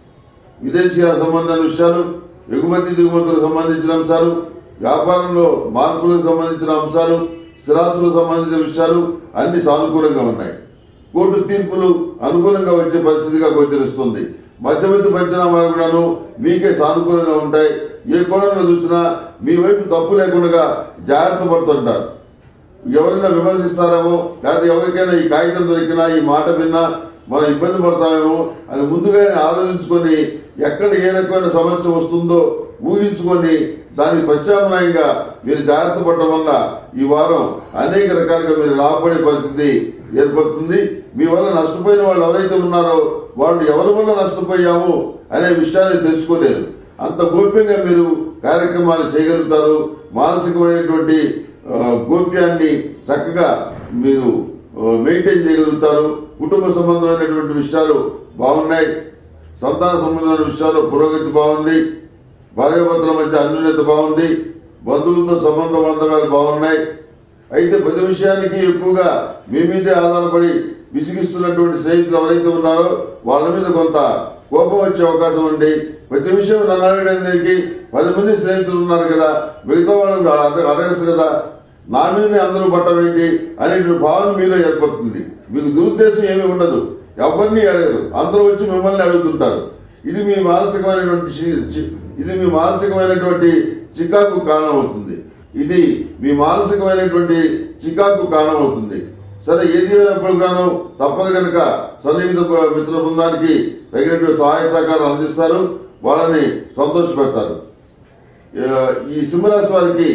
విదేశీయ సంబంధాల విషయాలు ఎగుమతి దిగుమతులకు సంబంధించిన అంశాలు వ్యాపారంలో మార్పులకు సంబంధించిన అంశాలు స్థిరాస్తులకు సంబంధించిన విషయాలు అన్ని సానుకూలంగా ఉన్నాయి కోర్టు తీర్పులు అనుకూలంగా వచ్చే పరిస్థితిగా గోచరిస్తుంది మధ్యవర్తి పంచనామాలు కూడాను మీకే సానుకూలంగా ఉంటాయి ఏ కోణంలో చూసినా మీ వైపు తప్పు లేకుండా జాగ్రత్త పడుతుంటారు ఎవరైనా విమర్శిస్తారేమో లేకపోతే ఎవరికైనా ఈ కాగితం దొరికినా ఈ మాట విన్నా మనం ఇబ్బంది పడతామేమో అని ముందుగానే ఆలోచించుకొని ఎక్కడ ఏ రకమైన సమస్య వస్తుందో ఊహించుకొని దానికి ప్రత్యామ్నాయంగా మీరు జాగ్రత్త పడడం వల్ల ఈ వారం అనేక రకాలుగా మీరు లాభపడే పరిస్థితి ఏర్పడుతుంది మీ వల్ల నష్టపోయిన వాళ్ళు ఎవరైతే ఉన్నారో వాళ్ళు ఎవరి వల్ల నష్టపోయాము అనే విషయాన్ని తెలుసుకోలేరు అంత గోప్యంగా మీరు కార్యక్రమాలు చేయగలుగుతారు మానసికమైనటువంటి ఆ, గోప్యాన్ని చక్కగా మీరు ఆ, మెయింటైన్ చేయగలుగుతారు కుటుంబ సంబంధమైనటువంటి విషయాలు బాగున్నాయి సంతాన సంబంధమైన విషయాల్లో పురోగతి బాగుంది భార్యాభర్తల మధ్య అన్యోన్యత బాగుంది బంధువులతో సంబంధ బాంధవ్యాలు బాగున్నాయి అయితే ప్రతి విషయానికి ఎక్కువగా మీ మీదే ఆధారపడి విసిగిస్తున్నటువంటి స్నేహితులు ఎవరైతే ఉన్నారో వాళ్ళ మీద కొంత కోపం వచ్చే అవకాశం ఉంది ప్రతి విషయం నన్ను అడగడానికి పది మంది స్నేహితులు ఉన్నారు కదా మిగతా వాళ్ళు అడగ- అడగచ్చు కదా నా మీదనే అందరూ పట్టవేంటి అనేటువంటి భావన మీలో ఏర్పడుతుంది మీకు దురుద్దేశం ఏమీ ఉండదు ఎవరిని అడగరు అందరూ వచ్చి మిమ్మల్ని అడుగుతుంటారు ఇది మీ మానసికమైనటువంటి చి- చి- ఇది మీ మానసికమైనటువంటి చికాకు కారణం అవుతుంది ఇది మీ మానసికమైనటువంటి చికాకు కారణం అవుతుంది సరే ఏది అయినప్పుడు గాను తప్పదు కనుక సన్నిహిత బ- మిత్ర బృందానికి తగినటువంటి సహాయ సహకారం అందిస్తారు వాళ్ళని సంతోషపెడతారు ఆ, ఈ సింహరాశి వారికి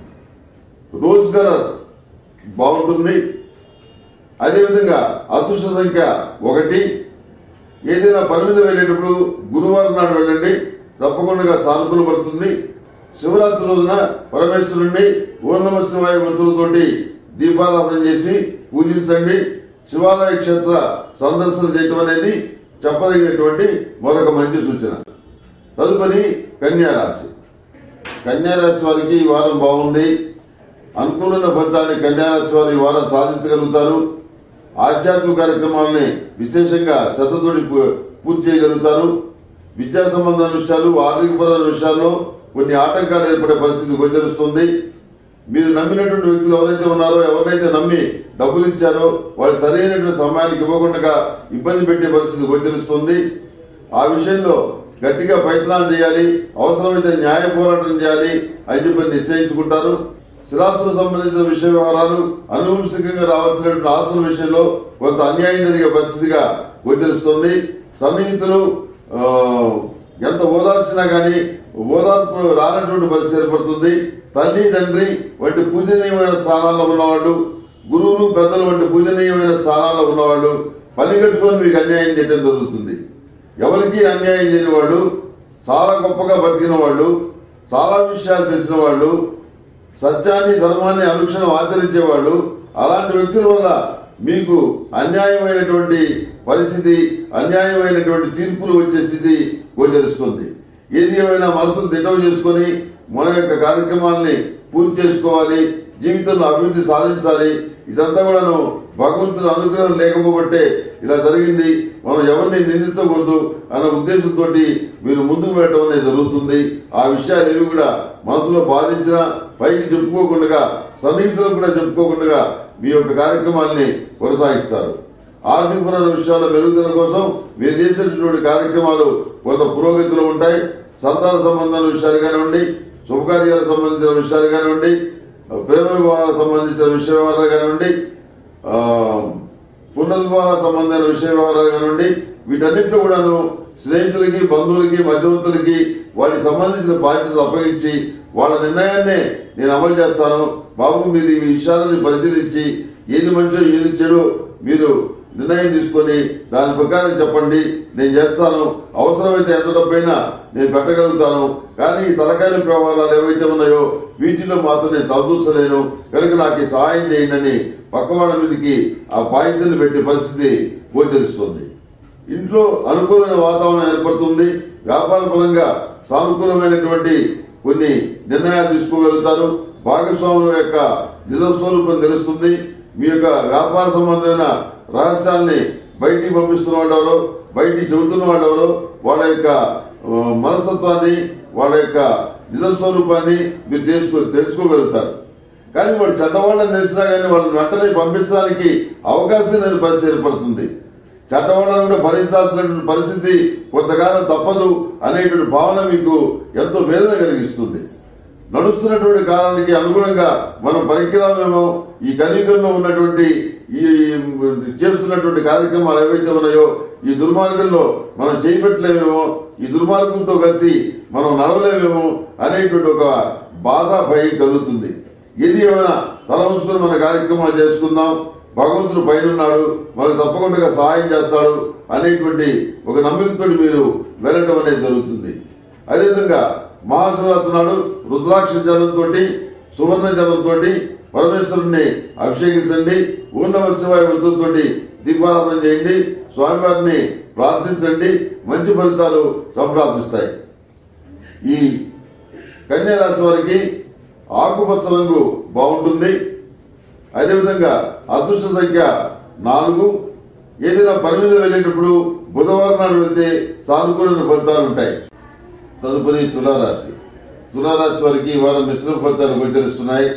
రోజ్గార్ బాగుంటుంది అదేవిధంగా అదృష్ట సంఖ్య ఒకటి ఏదైనా పని మీద వెళ్ళేటప్పుడు గురువారం నాడు వెళ్ళండి తప్పకుండా సానుకూల పడుతుంది శివరాత్రి రోజున పరమేశ్వరుణ్ణి ఓం నమ శివాయ మంత్రులతోటి దీపారాధన చేసి పూజించండి శివాలయ క్షేత్ర సందర్శన చేయటం అనేది చెప్పదగినటువంటి మరొక మంచి సూచన తదుపరి కన్యా రాశి కన్యా రాశి వారికి ఈ వారం బాగుంది అనుకూలమైన ఫలితాన్ని కన్యా రాశి వారు ఈ వారం సాధించగలుగుతారు ఆధ్యాత్మిక కార్యక్రమాలని విశేషంగా శ్రద్ధతోటి పూ- పూర్తి చేయగలుగుతారు విద్యా సంబంధమైన విషయాలు ఆర్థికపరమైన విషయాల్లో కొన్ని ఆటంకాలు ఏర్పడే పరిస్థితి గోచరిస్తుంది మీరు నమ్మినటువంటి వ్యక్తులు ఎవరైతే ఉన్నారో ఎవరినైతే నమ్మి డబ్బులు ఇచ్చారో వాళ్ళు సరైనటువంటి సమయానికి ఇవ్వకుండా ఇబ్బంది పెట్టే పరిస్థితి గోచరిస్తుంది ఆ విషయంలో గట్టిగా ప్రయత్నాలు చేయాలి అవసరమైతే న్యాయ పోరాటం చేయాలి అని చెప్పి నిశ్చయించుకుంటారు స్థిరాస్తులకు సంబంధించిన విషయ వ్యవహారాలు అనువంశికంగా రావాల్సినటువంటి ఆస్తుల విషయంలో కొంత అన్యాయం జరిగే పరిస్థితిగా గోచరిస్తుంది సన్నిహితులు ఆ, ఎంత ఓదార్చినా గానీ ఓదార్పు రానటువంటి పరిస్థితి ఏర్పడుతుంది తల్లి తండ్రి వంటి పూజనీయమైన స్థానాల్లో ఉన్నవాళ్ళు గురువులు పెద్దలు వంటి పూజనీయమైన స్థానాల్లో ఉన్నవాళ్ళు పని కట్టుకొని మీకు అన్యాయం చేయడం జరుగుతుంది ఎవరికి అన్యాయం చేయని వాళ్ళు చాలా గొప్పగా బతికిన వాళ్ళు చాలా విషయాలు తెలిసిన వాళ్ళు సత్యాన్ని ధర్మాన్ని అనుక్షణం ఆచరించేవాళ్ళు అలాంటి వ్యక్తుల వల్ల మీకు అన్యాయమైనటువంటి పరిస్థితి అన్యాయమైనటువంటి తీర్పులు వచ్చే స్థితి గోచరిస్తుంది ఏది ఏమైనా మనసును దిట్టవ చేసుకొని మన యొక్క కార్యక్రమాల్ని పూర్తి చేసుకోవాలి జీవితంలో అభివృద్ధి సాధించాలి ఇదంతా కూడాను భగవంతుని అనుగ్రహం లేకపోబట్టే ఇలా జరిగింది మనం ఎవరిని నిందించకూడదు అన్న ఉద్దేశంతో మీరు ముందుకు వెళ్ళడం అనేది జరుగుతుంది ఆ విషయాలు ఏవి కూడా మనసులో బాధించినా పైకి చెప్పుకోకుండా సన్నిహితులకు కూడా చెప్పుకోకుండా మీ యొక్క కార్యక్రమాల్ని కొనసాగిస్తారు ఆర్థికపరమైన విషయాల మెరుగుదల కోసం మీరు చేసేటటువంటి కార్యక్రమాలు కొంత పురోగతిలో ఉంటాయి సంతాన సంబంధాల విషయాలు కానివ్వండి శుభకార్యాలకు సంబంధించిన విషయాలు కానివ్వండి ప్రేమ వివాహాలకు సంబంధించిన విషయ వ్యవహారాలు కానివ్వండి ఆ, పునర్వివాహ సంబంధమైన విషయ వ్యవహారాలు కానివ్వండి వీటన్నిటిలో కూడాను స్నేహితులకి బంధువులకి మధ్యవర్తులకి వాటికి సంబంధించిన బాధ్యతలు అప్పగించి వాళ్ళ నిర్ణయాన్నే నేను అమలు చేస్తాను బాబు మీరు ఈ విషయాలను పరిశీలించి ఏది మంచో ఏది చెడో మీరు నిర్ణయం తీసుకొని దాని ప్రకారం చెప్పండి నేను చేస్తాను అవసరమైతే ఎంత డబ్బైనా నేను పెట్టగలుగుతాను కానీ ఈ తలకాయల వ్యవహారాలు ఏవైతే ఉన్నాయో వీటిలో మాత్రం నేను తలదూసలేను కనుక నాకు ఈ సహాయం చేయండి అని పక్కవాళ్ళ మీదకి ఆ బాధ్యతను పెట్టే పరిస్థితి గోచరిస్తుంది ఇంట్లో అనుకూలమైన వాతావరణం ఏర్పడుతుంది వ్యాపార పరంగా సానుకూలమైనటువంటి కొన్ని నిర్ణయాలు తీసుకోగలుగుతారు భాగస్వాముల యొక్క నిజ స్వరూపం తెలుస్తుంది మీ యొక్క వ్యాపార సంబంధమైన రహస్యాల్ని బయటికి పంపిస్తున్న వాళ్ళు ఎవరో బయటికి చెబుతున్న వాళ్ళు ఎవరో వాళ్ళ యొక్క ఆ, మనస్తత్వాన్ని వాళ్ళ యొక్క నిజ స్వరూపాన్ని మీరు తెలుసుకో తెలుసుకోగలుగుతారు కానీ వాడు చెడ్డవాళ్ళని తెలిసినా కానీ వాళ్ళని వెంటనే పంపించడానికి అవకాశం లేని పరిస్థితి ఏర్పడుతుంది చెడ్డవాళ్ళని కూడా భరించాల్సినటువంటి పరిస్థితి కొంతకాలం తప్పదు అనేటువంటి భావన మీకు ఎంతో వేదన కలిగిస్తుంది నడుస్తున్నటువంటి కాలానికి అనుగుణంగా మనం పనికిరామేమో ఈ కలియుగంలో ఉన్నటువంటి ఈ చేస్తున్నటువంటి కార్యక్రమాలు ఏవైతే ఉన్నాయో ఈ దుర్మార్గంలో మనం చేయబెట్టలేమేమో ఈ దుర్మార్గంతో కలిసి మనం నడవలేమేమో అనేటువంటి ఒక బాధ భయం కలుగుతుంది ఏది ఏమైనా తల ఉంచుకుని మన కార్యక్రమాలు చేసుకుందాం భగవంతుడు పైన ఉన్నాడు మనకు తప్పకుండా సహాయం చేస్తాడు అనేటువంటి ఒక నమ్మికతో మీరు వెళ్ళడం అనేది జరుగుతుంది అదేవిధంగా మహాశివరాత్రి నాడు రుద్రాక్ష జలంతో సువర్ణ జలంతో పరమేశ్వరుణ్ణి అభిషేకించండి ఓం నమ శివాయ వృత్తులతో దీపారాధన చేయండి స్వామివారిని ప్రార్థించండి మంచి ఫలితాలు సంప్రాప్తిస్తాయి ఈ కన్యా రాశి వారికి ఆకుపచ్చ రంగు బాగుంటుంది అదేవిధంగా అదృష్ట సంఖ్య నాలుగు ఏదైనా పని మీద వెళ్ళేటప్పుడు బుధవారం నాడు వెళ్తే సానుకూలమైన ఫలితాలు ఉంటాయి తదుపరి తులారాశి తులారాశి వారికి ఈ వారం మిశ్రమ ఫలితాలు గోచరిస్తున్నాయి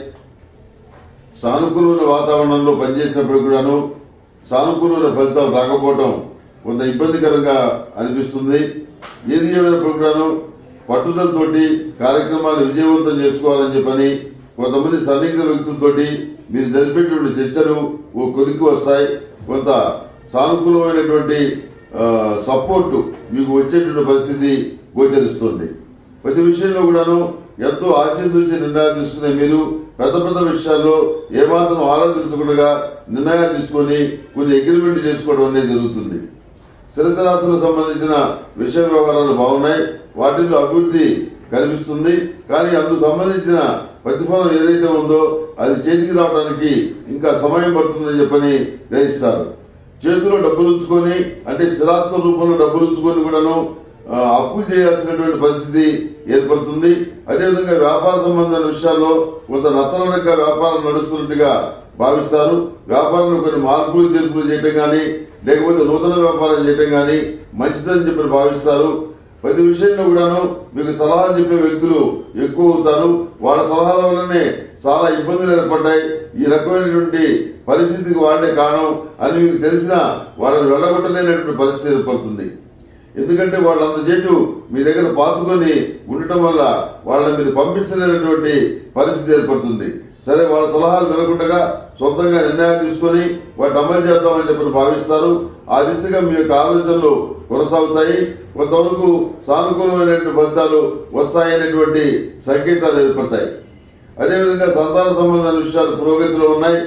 సానుకూలమైన వాతావరణంలో పనిచేసినప్పుడు కూడాను సానుకూలమైన ఫలితాలు రాకపోవడం కొంత ఇబ్బందికరంగా అనిపిస్తుంది ఏది ఏమైనప్పుడు కూడాను పట్టుదలతోటి కార్యక్రమాలు విజయవంతం చేసుకోవాలని చెప్పని కొంతమంది సన్నిహిత వ్యక్తులతోటి మీరు జరిపేటువంటి చర్చలు ఓ కొలిక్కి వస్తాయి కొంత సానుకూలమైనటువంటి ఆ, సపోర్టు మీకు వచ్చేటువంటి పరిస్థితి గోచరిస్తుంది ప్రతి విషయంలో కూడాను ఎంతో ఆచితూచి నిర్ణయాలు తీసుకునే మీరు పెద్ద పెద్ద విషయాల్లో ఏమాత్రం ఆలోచించకుండా నిర్ణయాలు తీసుకొని కొన్ని అగ్రిమెంట్ చేసుకోవడం అనేది జరుగుతుంది స్థిరచరాశులకు సంబంధించిన విషయ వ్యవహారాలు బాగున్నాయి వాటిల్లో అభివృద్ధి కనిపిస్తుంది కానీ అందుకు సంబంధించిన ప్రతిఫలం ఏదైతే ఉందో అది చేతికి రావడానికి ఇంకా సమయం పడుతుందని చెప్పని గ్రహిస్తారు చేతిలో డబ్బులు ఉంచుకొని అంటే స్థిరాస్త రూపంలో డబ్బులు ఉంచుకొని కూడాను ఆ, అప్పులు చేయాల్సినటువంటి పరిస్థితి ఏర్పడుతుంది అదేవిధంగా వ్యాపార సంబంధమైన విషయాల్లో కొంత నత్తనడక వ్యాపారం నడుస్తున్నట్టుగా భావిస్తారు వ్యాపారంలో కొన్ని మార్పులు చేర్పులు చేయటం కానీ లేకపోతే నూతన వ్యాపారం చేయటం కానీ మంచిదని చెప్పి భావిస్తారు ప్రతి విషయంలో కూడాను మీకు సలహాలు చెప్పే వ్యక్తులు ఎక్కువ అవుతారు వాళ్ళ సలహాల వల్లనే చాలా ఇబ్బందులు ఏర్పడ్డాయి ఈ రకమైనటువంటి పరిస్థితికి వాళ్ళే కారణం అని మీకు తెలిసినా వాళ్ళని వెళ్ళగొట్టలేనటువంటి పరిస్థితి ఏర్పడుతుంది ఎందుకంటే వాళ్ళంత చేటు మీ దగ్గర పాతుకొని ఉండటం వల్ల వాళ్ళని మీరు పంపించలేనటువంటి పరిస్థితి ఏర్పడుతుంది సరే వాళ్ళ సలహాలు వినకుండా సొంతంగా నిర్ణయాలు తీసుకొని వాటిని అమలు చేద్దామని చెప్పి భావిస్తారు ఆ దిశగా మీ యొక్క ఆలోచనలు కొనసాగుతాయి కొంతవరకు సానుకూలమైనటువంటి ఫలితాలు వస్తాయనేటువంటి సంకేతాలు ఏర్పడతాయి అదేవిధంగా సంతాన సంబంధమైన విషయాలు పురోగతిలో ఉన్నాయి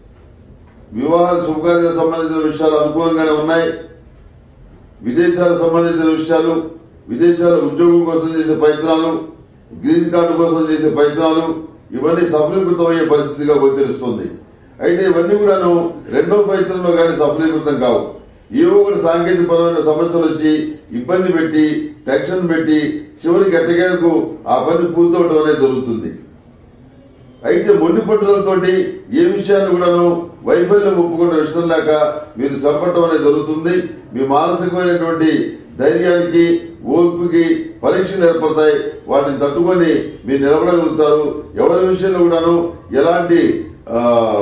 వివాహ శుభకార్యాలకు సంబంధించిన విషయాలు అనుకూలంగానే ఉన్నాయి విదేశాలకు సంబంధించిన విషయాలు విదేశాల ఉద్యోగం కోసం చేసే ప్రయత్నాలు గ్రీన్ కార్డు కోసం చేసే ప్రయత్నాలు ఇవన్నీ సఫలీకృతమయ్యే పరిస్థితిగా గోచరిస్తుంది అయితే ఇవన్నీ కూడాను రెండో ప్రయత్నంలో కానీ సఫలీకృతం కావు ఏవో ఒకటి సాంకేతికపరమైన సమస్యలు వచ్చి ఇబ్బంది పెట్టి టెన్షన్ పెట్టి చివరికి ఎట్టగేలకు ఆ పని పూర్తవడం అనేది జరుగుతుంది అయితే మొండి పట్టుదలతోటి ఏ విషయాన్ని కూడాను వైఫల్యం ఒప్పుకోవడం ఇష్టం లేక మీరు చంపటం అనేది జరుగుతుంది మీ మానసికమైనటువంటి ధైర్యానికి ఓర్పుకి పరీక్షలు ఏర్పడతాయి వాటిని తట్టుకొని మీరు నిలబడగలుగుతారు ఎవరి విషయంలో కూడాను ఎలాంటి ఆ,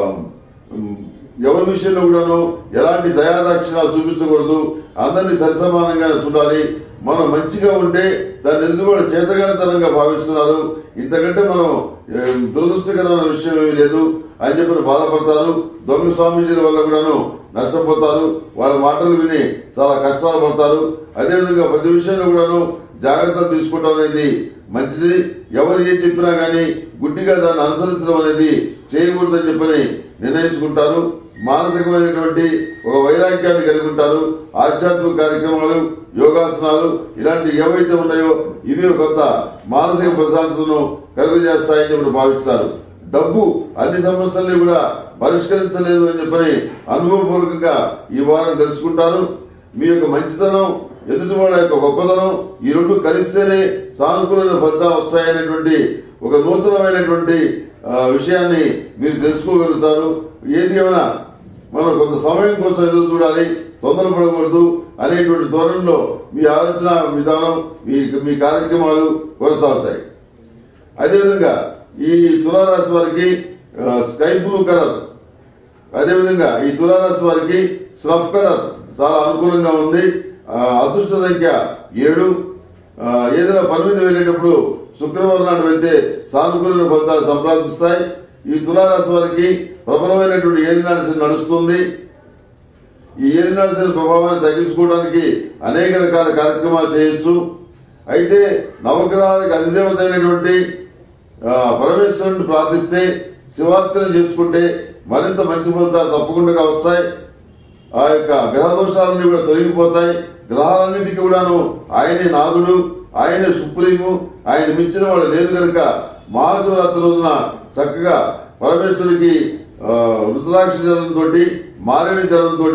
ఉమ్, ఎవరి విషయంలో కూడాను ఎలాంటి దయాదాక్షిణాలు చూపించకూడదు అందరినీ సరిసమానంగా చూడాలి మనం మంచిగా ఉంటే దాన్ని ఎందుకు కూడా చేతగానితనంగా భావిస్తున్నారు ఇంతకంటే మనం ఏం, దురదృష్టకరమైన విషయం ఏమీ లేదు అని చెప్పి బాధపడతారు దొంగ స్వామీజీల వల్ల కూడాను నష్టపోతారు వాళ్ళ మాటలు విని చాలా కష్టాలు పడతారు అదేవిధంగా ప్రతి విషయంలో కూడాను జాగ్రత్తలు తీసుకోవడం అనేది మంచిది ఎవరు ఏం చెప్పినా గానీ గుడ్డిగా దాన్ని అనుసరించడం అనేది చేయకూడదని చెప్పని నిర్ణయించుకుంటారు మానసికమైనటువంటి ఒక వైరాగ్యాన్ని కలిగి ఉంటారు ఆధ్యాత్మిక కార్యక్రమాలు యోగాసనాలు ఇలాంటి ఏవైతే ఉన్నాయో ఇవి కొంత మానసిక ప్రశాంతతను కలుగజేస్తాయని చెప్పి భావిస్తారు డబ్బు అన్ని సమస్యల్ని కూడా పరిష్కరించలేదు అని చెప్పని అనుభవపూర్వకంగా ఈ వారం తెలుసుకుంటారు మీ యొక్క మంచితనం ఎదుటి వాళ్ళ యొక్క గొప్పతనం ఈ రెండు కలిస్తేనే సానుకూలమైన ఫలితాలు వస్తాయనేటువంటి ఒక నూతనమైనటువంటి ఆ, విషయాన్ని మీరు తెలుసుకోగలుగుతారు ఏది ఏమైనా మనం కొంత సమయం కోసం ఎదురు చూడాలి తొందరపడకూడదు అనేటువంటి ధోరణిలో మీ ఆలోచన విధానం మీ మీ కార్యక్రమాలు కొనసాగుతాయి అదేవిధంగా ఈ తులారాశి వారికి ఆ, స్కై బ్లూ కలర్ అదేవిధంగా ఈ తులారాశి వారికి స్రఫ్ కలర్ చాలా అనుకూలంగా ఉంది ఆ, అదృష్ట సంఖ్య ఏడు ఆ, ఏదైనా పని మీద వెళ్ళేటప్పుడు శుక్రవారం నాడు వెళ్తే సానుకూలమైన ఫలితాలు సంప్రాప్తిస్తాయి ఈ తులారాశి వారికి ప్రబలమైనటువంటి ఏలినాడు నడుస్తుంది ఈ ఏలినాడు ప్రభావాన్ని తగ్గించుకోవడానికి అనేక రకాల కార్యక్రమాలు చేయొచ్చు అయితే నవగ్రహాలకు అధిదేవత అయినటువంటి ఆ, పరమేశ్వరుని ప్రార్థిస్తే శివార్చన చేసుకుంటే మరింత మంచి ఫలితాలు తప్పకుండా వస్తాయి ఆ యొక్క గ్రహ దోషాలన్నీ కూడా తొలగిపోతాయి గ్రహాలన్నింటికి కూడాను ఆయనే నాదుడు ఆయనే సుప్రీము ఆయన మించిన వాడు లేదు కనుక మహాశివరాత్రి రోజున చక్కగా పరమేశ్వరుడికి ఆ, రుద్రాక్ష జలంతో మారేడు జలంతో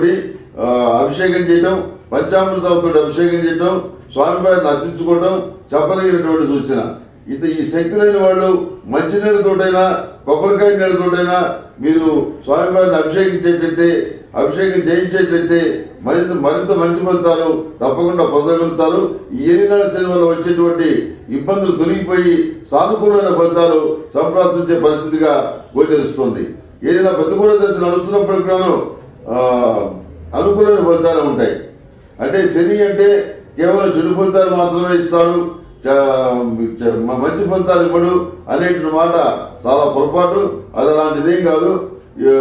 అభిషేకం చేయటం పంచామృతాలతో అభిషేకం చేయటం స్వామివారిని అర్చించుకోవటం చెప్పదగినటువంటి సూచన ఇది ఈ శక్తి లేని వాళ్ళు మంచినీళ్ళతోటైనా కొబ్బరికాయ నీళ్ళతోటైనా మీరు స్వామివారిని అభిషేకించేట్లయితే అభిషేకం చేయించేట్లయితే మరింత మరింత మంచి ఫలితాలు తప్పకుండా పొందగలుగుతారు ఈ ఏలినాడు శని వల్ల వచ్చేటువంటి ఇబ్బందులు తొలగిపోయి సానుకూలమైన ఫలితాలు సంప్రాప్తించే పరిస్థితిగా గోచరిస్తుంది ఏదైనా ప్రతికూల దశ నడుస్తున్నప్పుడు కూడాను ఆ, అనుకూలమైన ఫలితాలు ఉంటాయి అంటే శని అంటే కేవలం చెడు ఫలితాలు మాత్రమే ఇస్తాడు చ- చ- మ- మంచి ఫలితాలు ఇవ్వడు అనేటువంటి మాట చాలా పొరపాటు అది అలాంటిదేం కాదు ఈ,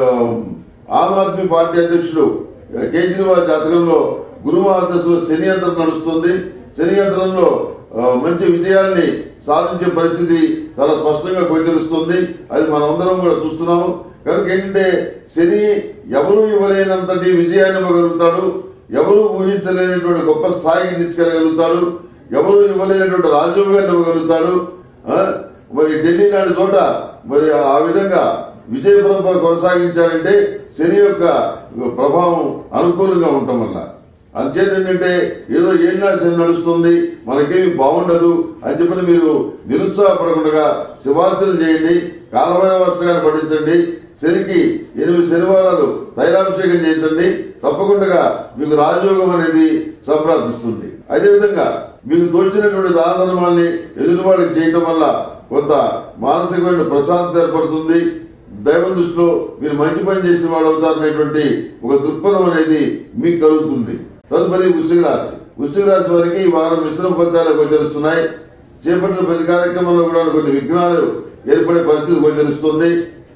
ఆమ్ ఆద్మీ పార్టీ అధ్యక్షుడు కేజ్రీవాల్ జాతకంలో గురు మహాదశలో శని యంత్రం నడుస్తుంది శని యంత్రంలో ఆ, మంచి విజయాల్ని సాధించే పరిస్థితి చాలా స్పష్టంగా గోచరిస్తుంది అది మనమందరం కూడా చూస్తున్నాము కనుక ఏంటంటే శని ఎవరు ఇవ్వలేనంతటి విజయాన్ని ఇవ్వగలుగుతాడు ఎవరు ఊహించలేనటువంటి గొప్ప స్థాయికి తీసుకెళ్లగలుగుతాడు ఎవరు ఇవ్వలేనటువంటి రాజయోగాన్ని ఇవ్వగలుగుతాడు ఆ? మరి ఢిల్లీ లాంటి చోట మరి ఆ విధంగా విజయ పరంపర కొనసాగించాలంటే శని యొక్క ప్రభావం అనుకూలంగా ఉండటం వల్ల అంచేత ఏంటంటే ఏదో ఏనాడు శని నడుస్తుంది మనకేమి బాగుండదు అని చెప్పని మీరు నిరుత్సాహపడకుండా శివార్చన చేయండి కాలభైరవస్త్రాన్ని పఠించండి శనికి ఎనిమిది శనివారాలు తైలాభిషేకం చేయించండి తప్పకుండా మీకు రాజయోగం అనేది సంప్రాప్తిస్తుంది అదేవిధంగా మీకు తోచినటువంటి దాన ధర్మాల్ని ఎదుటివాడికి చేయటం వల్ల కొంత మానసికమైన ప్రశాంతత ఏర్పడుతుంది దైవం దృష్టిలో మీరు మంచి పని చేసిన వాడు అవుతారనేటువంటి ఒక దృక్పథం అనేది మీకు కలుగుతుంది తదుపరి వృశ్చిక రాశి వృశ్చిక రాశి వారికి ఈ వారం మిశ్రమ ఫలితాలు గోచరిస్తున్నాయి చేపట్టిన ప్రతి కార్యక్రమంలో కూడా కొన్ని విఘ్నాలు ఏర్పడే పరిస్థితి గోచరిస్తుంది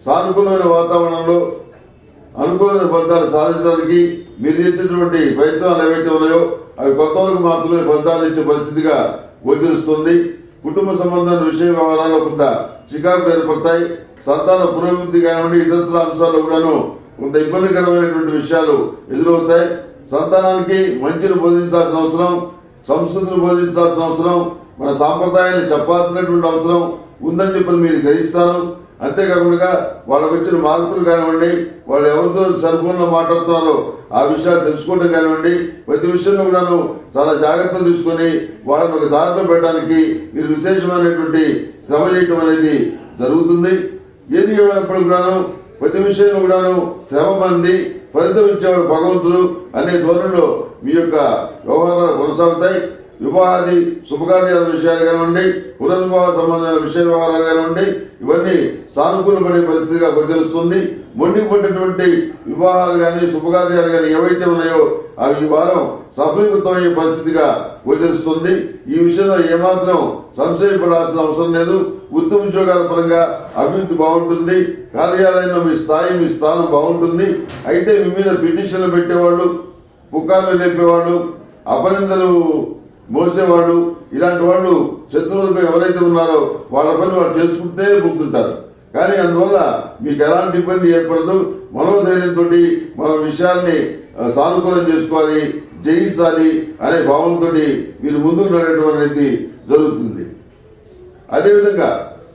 సానుకూలమైన వాతావరణంలో అనుకూలమైన ఫలితాలు సాధించడానికి మీరు చేసేటువంటి ప్రయత్నాలు ఏవైతే ఉన్నాయో అవి కొంతవరకు మాత్రమే ఫలితాలు ఇచ్చే పరిస్థితిగా గోచరిస్తుంది కుటుంబ సంబంధాల విషయ వ్యవహారాల్లో కొంత చికాకులు ఏర్పడతాయి సంతాన పురోభివృద్ధి కానివ్వండి ఇతర అంశాలు కూడాను కొంత ఇబ్బందికరమైనటువంటి విషయాలు ఎదురవుతాయి సంతానానికి మంచిని బోధించాల్సిన అవసరం సంస్కృతిని బోధించాల్సిన అవసరం మన సాంప్రదాయాన్ని చెప్పాల్సినటువంటి అవసరం ఉందని చెప్పి మీరు గ్రహిస్తారు అంతేకాకుండా వాళ్ళకు వచ్చిన మార్పులు కానివ్వండి వాళ్ళు ఎవరితో సెల్ ఫోన్ లో మాట్లాడుతున్నారో ఆ విషయాలు తెలుసుకోవడం కానివ్వండి ప్రతి విషయంలో కూడాను చాలా జాగ్రత్తలు తీసుకొని వాళ్ళని ఒక దారిలో పెట్టడానికి మీరు విశేషమైనటువంటి శ్రమ చేయటం అనేది జరుగుతుంది ఏది ఏమైనప్పుడు కూడాను ప్రతి విషయంలో కూడాను శ్రమ మంది ఫలితం ఇచ్చేవాడు భగవంతుడు అనే ధోరణిలో మీ యొక్క వ్యవహారాలు కొనసాగుతాయి వివాహాది శుభకార్యాల విషయాలు కానివ్వండి పునర్వివాహ సంబంధమైన విషయ వ్యవహారాలు కానివ్వండి ఇవన్నీ సానుకూలపడే పరిస్థితిగా గోచరిస్తుంది మొండి పడ్డటువంటి వివాహాలు కానీ శుభకార్యాలు కానీ ఏవైతే ఉన్నాయో అవి ఈ వారం సఫలీకృతమయ్యే పరిస్థితిగా గోచరిస్తుంది ఈ విషయంలో ఏమాత్రం సంశయపడాల్సిన అవసరం లేదు వృత్తి ఉద్యోగాల పరంగా అభివృద్ధి బాగుంటుంది కార్యాలయంలో మీ స్థాయి మీ స్థానం బాగుంటుంది అయితే మీ మీద పిటిషన్లు పెట్టేవాళ్ళు పుకార్లు లేపేవాళ్ళు అపనిందలు మోసేవాళ్ళు ఇలాంటి వాళ్ళు శత్రువులకు ఎవరైతే ఉన్నారో వాళ్ళ పని వాళ్ళు చేసుకుంటే పోతుంటారు కానీ అందువల్ల మీకు ఎలాంటి ఇబ్బంది ఏర్పడదు మనోధైర్యంతో మన విషయాల్ని ఆ, సానుకూలం చేసుకోవాలి జయించాలి అనే భావంతో మీరు ముందుకు నడవడం అనేది జరుగుతుంది అదేవిధంగా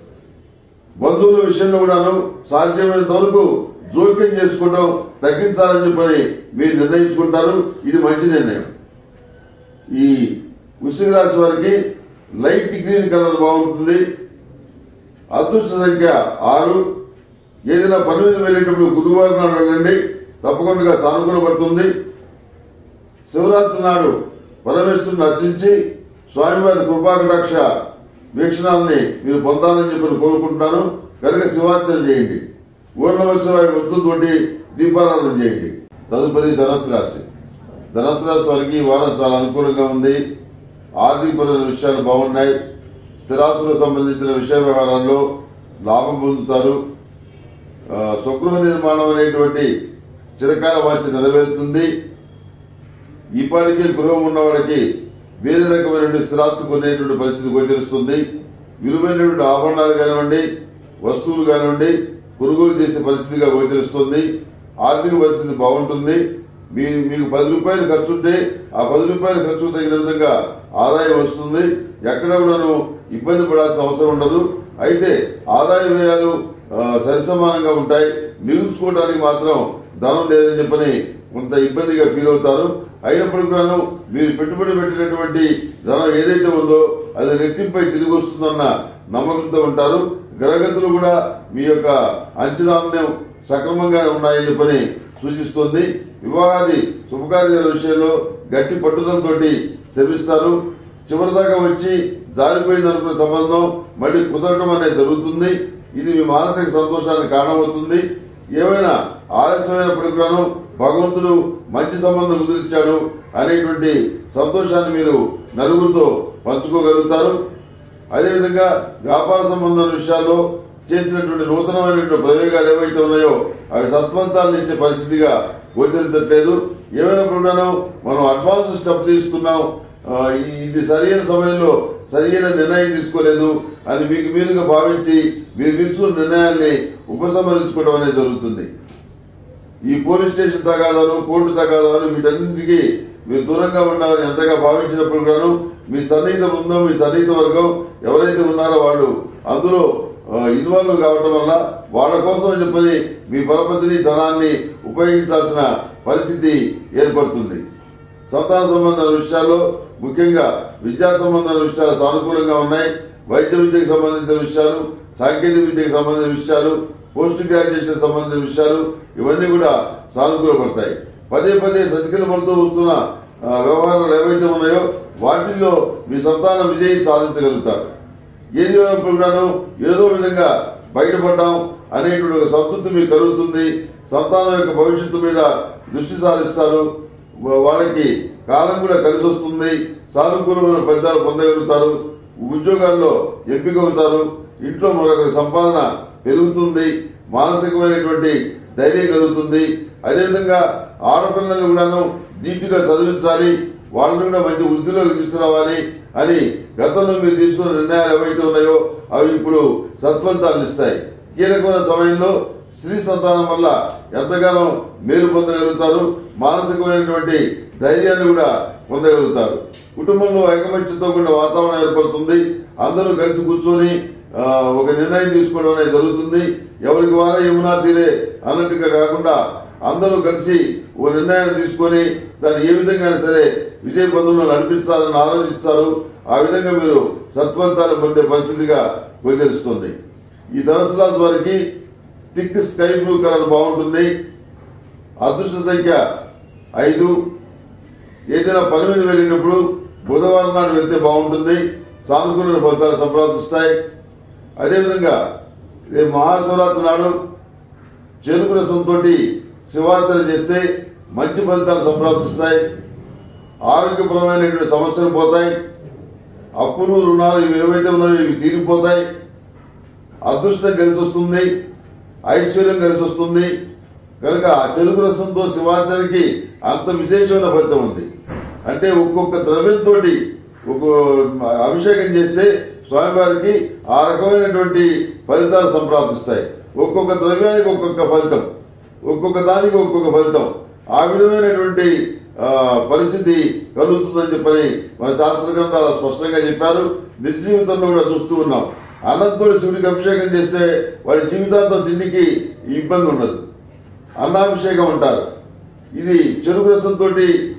బంధువుల విషయంలో కూడాను సాధ్యమైనంత వరకు జోక్యం చేసుకోవడం తగ్గించాలని చెప్పని మీరు నిర్ణయించుకుంటారు ఇది మంచి నిర్ణయం ఈ వృశ్చిక రాశి వారికి లైట్ గ్రీన్ కలర్ బాగుంటుంది అదృష్ట సంఖ్య ఆరు ఏదైనా పని మీద వెళ్ళేటప్పుడు గురువారం నాడు వెళ్ళండి తప్పకుండా సానుకూల పడుతుంది శివరాత్రి నాడు పరమేశ్వరుని అర్చించి స్వామివారి కృపాకటాక్ష వీక్షణాలని మీరు పొందాలని చెప్పి కోరుకుంటున్నాను కనుక శివార్చన చేయండి ఓర్ణవ శివాయ వృత్తుతోటి దీపారాధన చేయండి తదుపరి ధనస్సు రాశి ధనస్సు రాశి వారికి ఈ వారం చాలా అనుకూలంగా ఉంది ఆర్థికపరమైన విషయాలు బాగున్నాయి స్థిరాస్తులకు సంబంధించిన విషయ వ్యవహారాల్లో లాభం పొందుతారు ఆ, స్వగృహ నిర్మాణం అనేటువంటి చిరకాల వాంఛ నెరవేరుతుంది ఇప్పటికే గృహం ఉన్న వాళ్ళకి వేరే రకమైన స్థిరాస్తు కొనేటువంటి పరిస్థితి గోచరిస్తుంది విలువైనటువంటి ఆభరణాలు కానివ్వండి వస్తువులు కానివ్వండి కొనుగోలు చేసే పరిస్థితిగా గోచరిస్తుంది ఆర్థిక పరిస్థితి బాగుంటుంది మీ మీకు పది రూపాయలు ఖర్చు ఉంటే ఆ పది రూపాయలు ఖర్చు తగిన విధంగా ఆదాయం వస్తుంది ఎక్కడ కూడాను ఇబ్బంది పడాల్సిన అవసరం ఉండదు అయితే ఆదాయ వ్యయాలు ఆ, సరిసమానంగా ఉంటాయి మిగుల్చుకోవడానికి మాత్రం ధనం లేదని చెప్పని కొంత ఇబ్బందిగా ఫీల్ అవుతారు అయినప్పటికీ కూడాను మీరు పెట్టుబడి పెట్టినటువంటి ధనం ఏదైతే ఉందో అది రెట్టింపై తిరిగి వస్తుందన్న నమ్మకంతో ఉంటారు గ్రహగతులు కూడా మీ యొక్క అంచనాలను సక్రమంగా ఉన్నాయని చెప్పని సూచిస్తుంది వివాహాది శుభకార్యాల విషయంలో గట్టి పట్టుదలతోటి శ్రమిస్తారు చివరిదాకా వచ్చి జారిపోయింది అనుకున్న సంబంధం మళ్ళీ కుదరటం అనేది జరుగుతుంది ఇది మీ మానసిక సంతోషానికి కారణమవుతుంది ఏమైనా ఆలస్యమైనప్పటికీ కూడాను భగవంతుడు మంచి సంబంధం కుదిరించాడు అనేటువంటి సంతోషాన్ని మీరు నలుగురితో పంచుకోగలుగుతారు అదేవిధంగా వ్యాపార సంబంధమైన విషయాల్లో చేసినటువంటి నూతనమైనటువంటి ప్రయోగాలు ఏవైతే ఉన్నాయో అవి సత్వంతాలు ఇచ్చే పరిస్థితిగా గోచరించట్లేదు ఏమైనప్పుడు కూడాను మనం అడ్వాన్స్ స్టెప్ తీసుకున్నాం ఆ, ఈ- ఇది సరైన సమయంలో సరైన నిర్ణయం తీసుకోలేదు అని మీకు మీరుగా భావించి మీరు తీసుకున్న నిర్ణయాన్ని ఉపసంహరించుకోవడం అనేది జరుగుతుంది ఈ పోలీస్ స్టేషన్ తగాదాలు కోర్టు తగాదాలు వీటన్నింటికి మీరు దూరంగా ఉండాలని ఎంతగా భావించినప్పుడు కూడాను మీ సన్నిహిత బృందం మీ సన్నిహిత వర్గం ఎవరైతే ఉన్నారో వాళ్ళు అందులో ఇన్వాల్వ్ కావటం వల్ల వాళ్ళ కోసం అని చెప్పని మీ పరపతిని ధనాన్ని ఉపయోగించాల్సిన పరిస్థితి ఏర్పడుతుంది సంతాన సంబంధాల విషయాల్లో ముఖ్యంగా విద్యా సంబంధాల విషయాలు సానుకూలంగా ఉన్నాయి వైద్య విద్యకు సంబంధించిన విషయాలు సాంకేతిక విద్యకు సంబంధించిన విషయాలు పోస్ట్ గ్రాడ్యుయేషన్ సంబంధించిన విషయాలు ఇవన్నీ కూడా సానుకూలపడతాయి పదే పదే సతికిలపడుతూ వస్తున్న ఆ, వ్యవహారాలు ఏవైతే ఉన్నాయో వాటిల్లో మీ సంతానం విజయం సాధించగలుగుతారు ఏది అయినప్పుడు కూడాను ఏదో విధంగా బయటపడ్డాం అనేటువంటి ఒక సంతృప్తి మీకు కలుగుతుంది సంతానం యొక్క భవిష్యత్తు మీద దృష్టి సారిస్తారు వా- వాళ్ళకి కాలం కూడా కలిసి వస్తుంది సానుకూలమైన ఫలితాలు పొందగలుగుతారు ఉద్యోగాల్లో ఎంపిక అవుతారు ఇంట్లో మరొకరి సంపాదన పెరుగుతుంది మానసికమైనటువంటి ధైర్యం కలుగుతుంది అదేవిధంగా ఆడపిల్లల్ని కూడాను నీటిగా చదివించాలి వాళ్ళని కూడా మంచి వృద్ధిలోకి తీసుకురావాలి అని గతంలో మీరు తీసుకున్న నిర్ణయాలు ఏవైతే ఉన్నాయో అవి ఇప్పుడు సత్ఫలితాలను ఇస్తాయి కీలకమైన సమయంలో స్త్రీ సంతానం వల్ల ఎంతగానో మేలు పొందగలుగుతారు మానసికమైనటువంటి ధైర్యాన్ని కూడా పొందగలుగుతారు కుటుంబంలో ఐకమత్యంతో కూడిన వాతావరణం ఏర్పడుతుంది అందరూ కలిసి కూర్చొని ఆ, ఒక నిర్ణయం తీసుకోవడం అనేది జరుగుతుంది ఎవరికి వారే యమునా తీరే అన్నట్టుగా కాకుండా అందరూ కలిసి ఓ నిర్ణయం తీసుకొని దాన్ని ఏ విధంగా సరే విజయ పదంలో నడిపిస్తారని ఆలోచిస్తారు ఆ విధంగా మీరు సత్ఫలితాలు పొందే పరిస్థితిగా గోచరిస్తుంది ఈ ధనుసు రాశి వారికి థిక్ స్కై బ్లూ కలర్ బాగుంటుంది అదృష్ట సంఖ్య ఐదు ఏదైనా పని మీద వెళ్ళినప్పుడు బుధవారం నాడు వెళ్తే బాగుంటుంది సానుకూల ఫలితాలు సంప్రాప్తిస్తాయి అదేవిధంగా రేపు మహాశివరాత్రి నాడు చెరుకు రసంతో శివార్చన చేస్తే మంచి ఫలితాలు సంప్రాప్తిస్తాయి ఆరోగ్యపరమైనటువంటి సమస్యలు పోతాయి అప్పులు రుణాలు ఇవి ఏవైతే ఉన్నాయో ఇవి తీరిపోతాయి అదృష్టం కలిసి వస్తుంది ఐశ్వర్యం కలిసి వస్తుంది కనుక ఆ చెరుకు రసంతో శివార్చనకి అంత విశేషమైన ఫలితం ఉంది అంటే ఒక్కొక్క ద్రవ్యంతో ఒక అభిషేకం చేస్తే స్వామివారికి ఆ రకమైనటువంటి ఫలితాలు సంప్రాప్తిస్తాయి ఒక్కొక్క ద్రవ్యానికి ఒక్కొక్క ఫలితం ఒక్కొక్క దానికి ఒక్కొక్క ఫలితం ఆ విధమైనటువంటి ఆ, పరిస్థితి కలుగుతుందని చెప్పని మన శాస్త్ర గ్రంథాలు స్పష్టంగా చెప్పారు నిజ జీవితంలో కూడా చూస్తూ ఉన్నాం అన్నంతో శివుడికి అభిషేకం చేస్తే వాడి జీవితాంతం తిండికి ఇబ్బంది ఉండదు అన్నాభిషేకం అంటారు ఇది చెరుకు రసంతో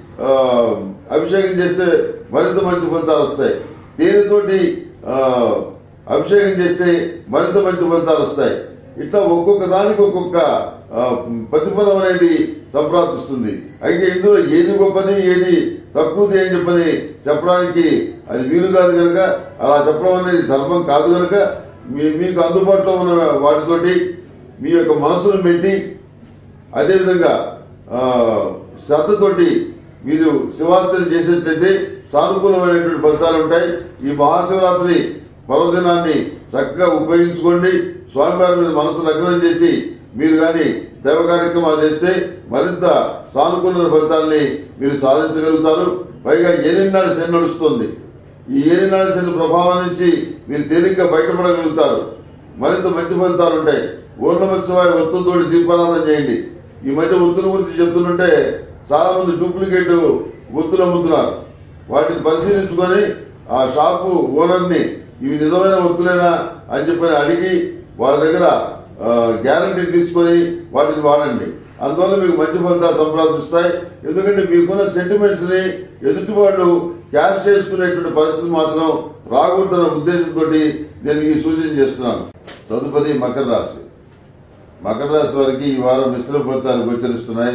అభిషేకం చేస్తే మరింత మంచి ఫలితాలు వస్తాయి తేనెతోటి ఆ, అభిషేకం చేస్తే మరింత మంచి ఫలితాలు వస్తాయి ఇట్లా ఒక్కొక్క దానికి ఒక్కొక్క ఆ, ప్రతిఫలం అనేది సంప్రాప్తిస్తుంది అయితే ఇందులో ఏది గొప్పది ఏది తక్కువది అని చెప్పని చెప్పడానికి అది వీలు కాదు కనుక అలా చెప్పడం అనేది ధర్మం కాదు కనుక మీ మీకు అందుబాటులో ఉన్న వాటితోటి మీ యొక్క మనసును పెట్టి అదేవిధంగా ఆ, శ్రద్ధతోటి మీరు శివార్చన చేసినట్లయితే సానుకూలమైనటువంటి ఫలితాలు ఉంటాయి ఈ మహాశివరాత్రి పర్వదినాన్ని చక్కగా ఉపయోగించుకోండి స్వామివారి మీద మనసు లగ్నం చేసి మీరు కానీ దైవ కార్యక్రమాలు చేస్తే మరింత సానుకూల ఫలితాల్ని మీరు సాధించగలుగుతారు పైగా ఏలినాడు శని నడుస్తుంది ఈ ఏలినాడు శని ప్రభావం నుంచి మీరు తేలిగ్గా బయటపడగలుగుతారు మరింత మంచి ఫలితాలు ఉంటాయి ఓం నమ శివాయ ఒత్తులతో దీపారాధన చేయండి ఈ మధ్య ఒత్తుల గురించి చెప్తుంటే చాలా మంది డూప్లికేట్ ఒత్తులు అమ్ముతున్నారు వాటిని పరిశీలించుకొని ఆ షాపు ఓనర్ని ఇవి నిజమైన ఒత్తులేనా అని చెప్పి అడిగి వాళ్ళ దగ్గర గ్యారంటీ తీసుకొని వాటిని వాడండి అందువల్ల మీకు మంచి ఫలితాలు సంప్రాప్తిస్తాయి ఎందుకంటే మీకున్న సెంటిమెంట్స్ ని ఎదుటి వాళ్ళు క్యాష్ చేసుకునేటువంటి పరిస్థితి మాత్రం రాకూడదన్న ఉద్దేశంతో నేను ఈ సూచన చేస్తున్నాను తదుపరి మకర రాశి మకర రాశి వారికి ఈ వారం మిశ్రమ ఫలితాలు గోచరిస్తున్నాయి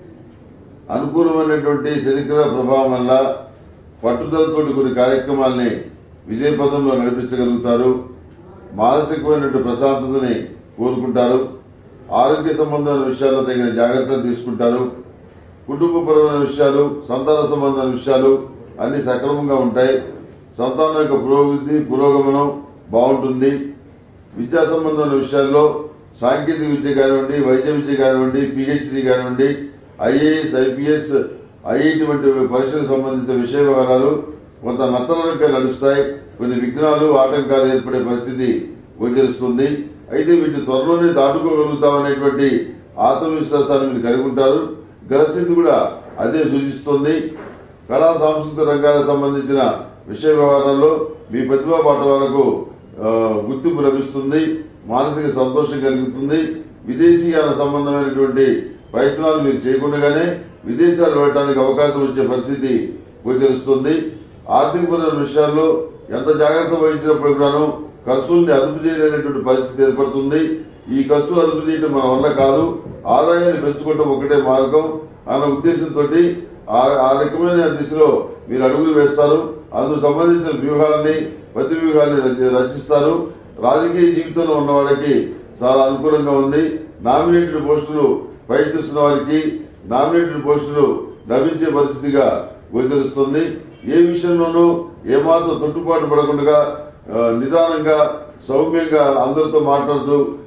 అనుకూలమైనటువంటి శనిగ్రహ ప్రభావం వల్ల పట్టుదలతో కొన్ని కార్యక్రమాల్ని విజయపథంలో నడిపించగలుగుతారు మానసికమైనటువంటి ప్రశాంతతని కోరుకుంటారు ఆరోగ్య సంబంధమైన విషయాల్లో తగిన జాగ్రత్తలు తీసుకుంటారు కుటుంబపరమైన విషయాలు సంతాన సంబంధమైన విషయాలు అన్ని సక్రమంగా ఉంటాయి సంతానం యొక్క పురోగతి పురోగమనం బాగుంటుంది విద్యా సంబంధమైన విషయాల్లో సాంకేతిక విద్య కానివ్వండి వైద్య విద్య కానివ్వండి పిహెచ్డి కానివ్వండి ఐఏఎస్ ఐపీఎస్ ఐఐటి వంటి పరీక్షలకు సంబంధించిన విషయ వివరాలు కొంత నత్తనగా నడుస్తాయి కొన్ని విఘ్నాలు ఆటంకాలు ఏర్పడే పరిస్థితి గోచరిస్తుంది అయితే వీటిని త్వరలోనే దాటుకోగలుగుతామనేటువంటి ఆత్మవిశ్వాసాన్ని మీరు కలిగి ఉంటారు గ్రహస్థితి కూడా అదే సూచిస్తుంది కళా సాంస్కృతిక రంగాలకు సంబంధించిన విషయ వ్యవహారాల్లో మీ ప్రతిభా పాఠవాలకు ఆ, గుర్తింపు లభిస్తుంది మానసిక సంతోషం కలుగుతుంది విదేశీయాన సంబంధమైనటువంటి ప్రయత్నాలు మీరు చేయకుండానే విదేశాలు వెళ్ళడానికి అవకాశం వచ్చే పరిస్థితి గోచరిస్తుంది ఆర్థికపరమైన విషయాల్లో ఎంత జాగ్రత్త వహించినప్పుడు కూడాను ఖర్చుల్ని అదుపు చేయలేనటువంటి పరిస్థితి ఏర్పడుతుంది ఈ ఖర్చులు అదుపు చేయడం మన వల్ల కాదు ఆదాయాన్ని పెంచుకోవడం ఒకటే మార్గం అన్న ఉద్దేశంతో ఆ ఆ రకమైన దిశలో మీరు అడుగులు వేస్తారు అందుకు సంబంధించిన వ్యూహాలని ప్రతి వ్యూహాన్ని రచి- రచిస్తారు రాజకీయ జీవితంలో ఉన్న వాళ్ళకి చాలా అనుకూలంగా ఉంది నామినేటెడ్ పోస్టులు ప్రయత్నిస్తున్న వారికి నామినేటెడ్ పోస్టులు లభించే పరిస్థితిగా గోచరిస్తుంది ఏ విషయంలోనూ ఏమాత్రం తొట్టుపాటు పడకుండా ఆ, నిదానంగా సౌమ్యంగా అందరితో మాట్లాడుతూ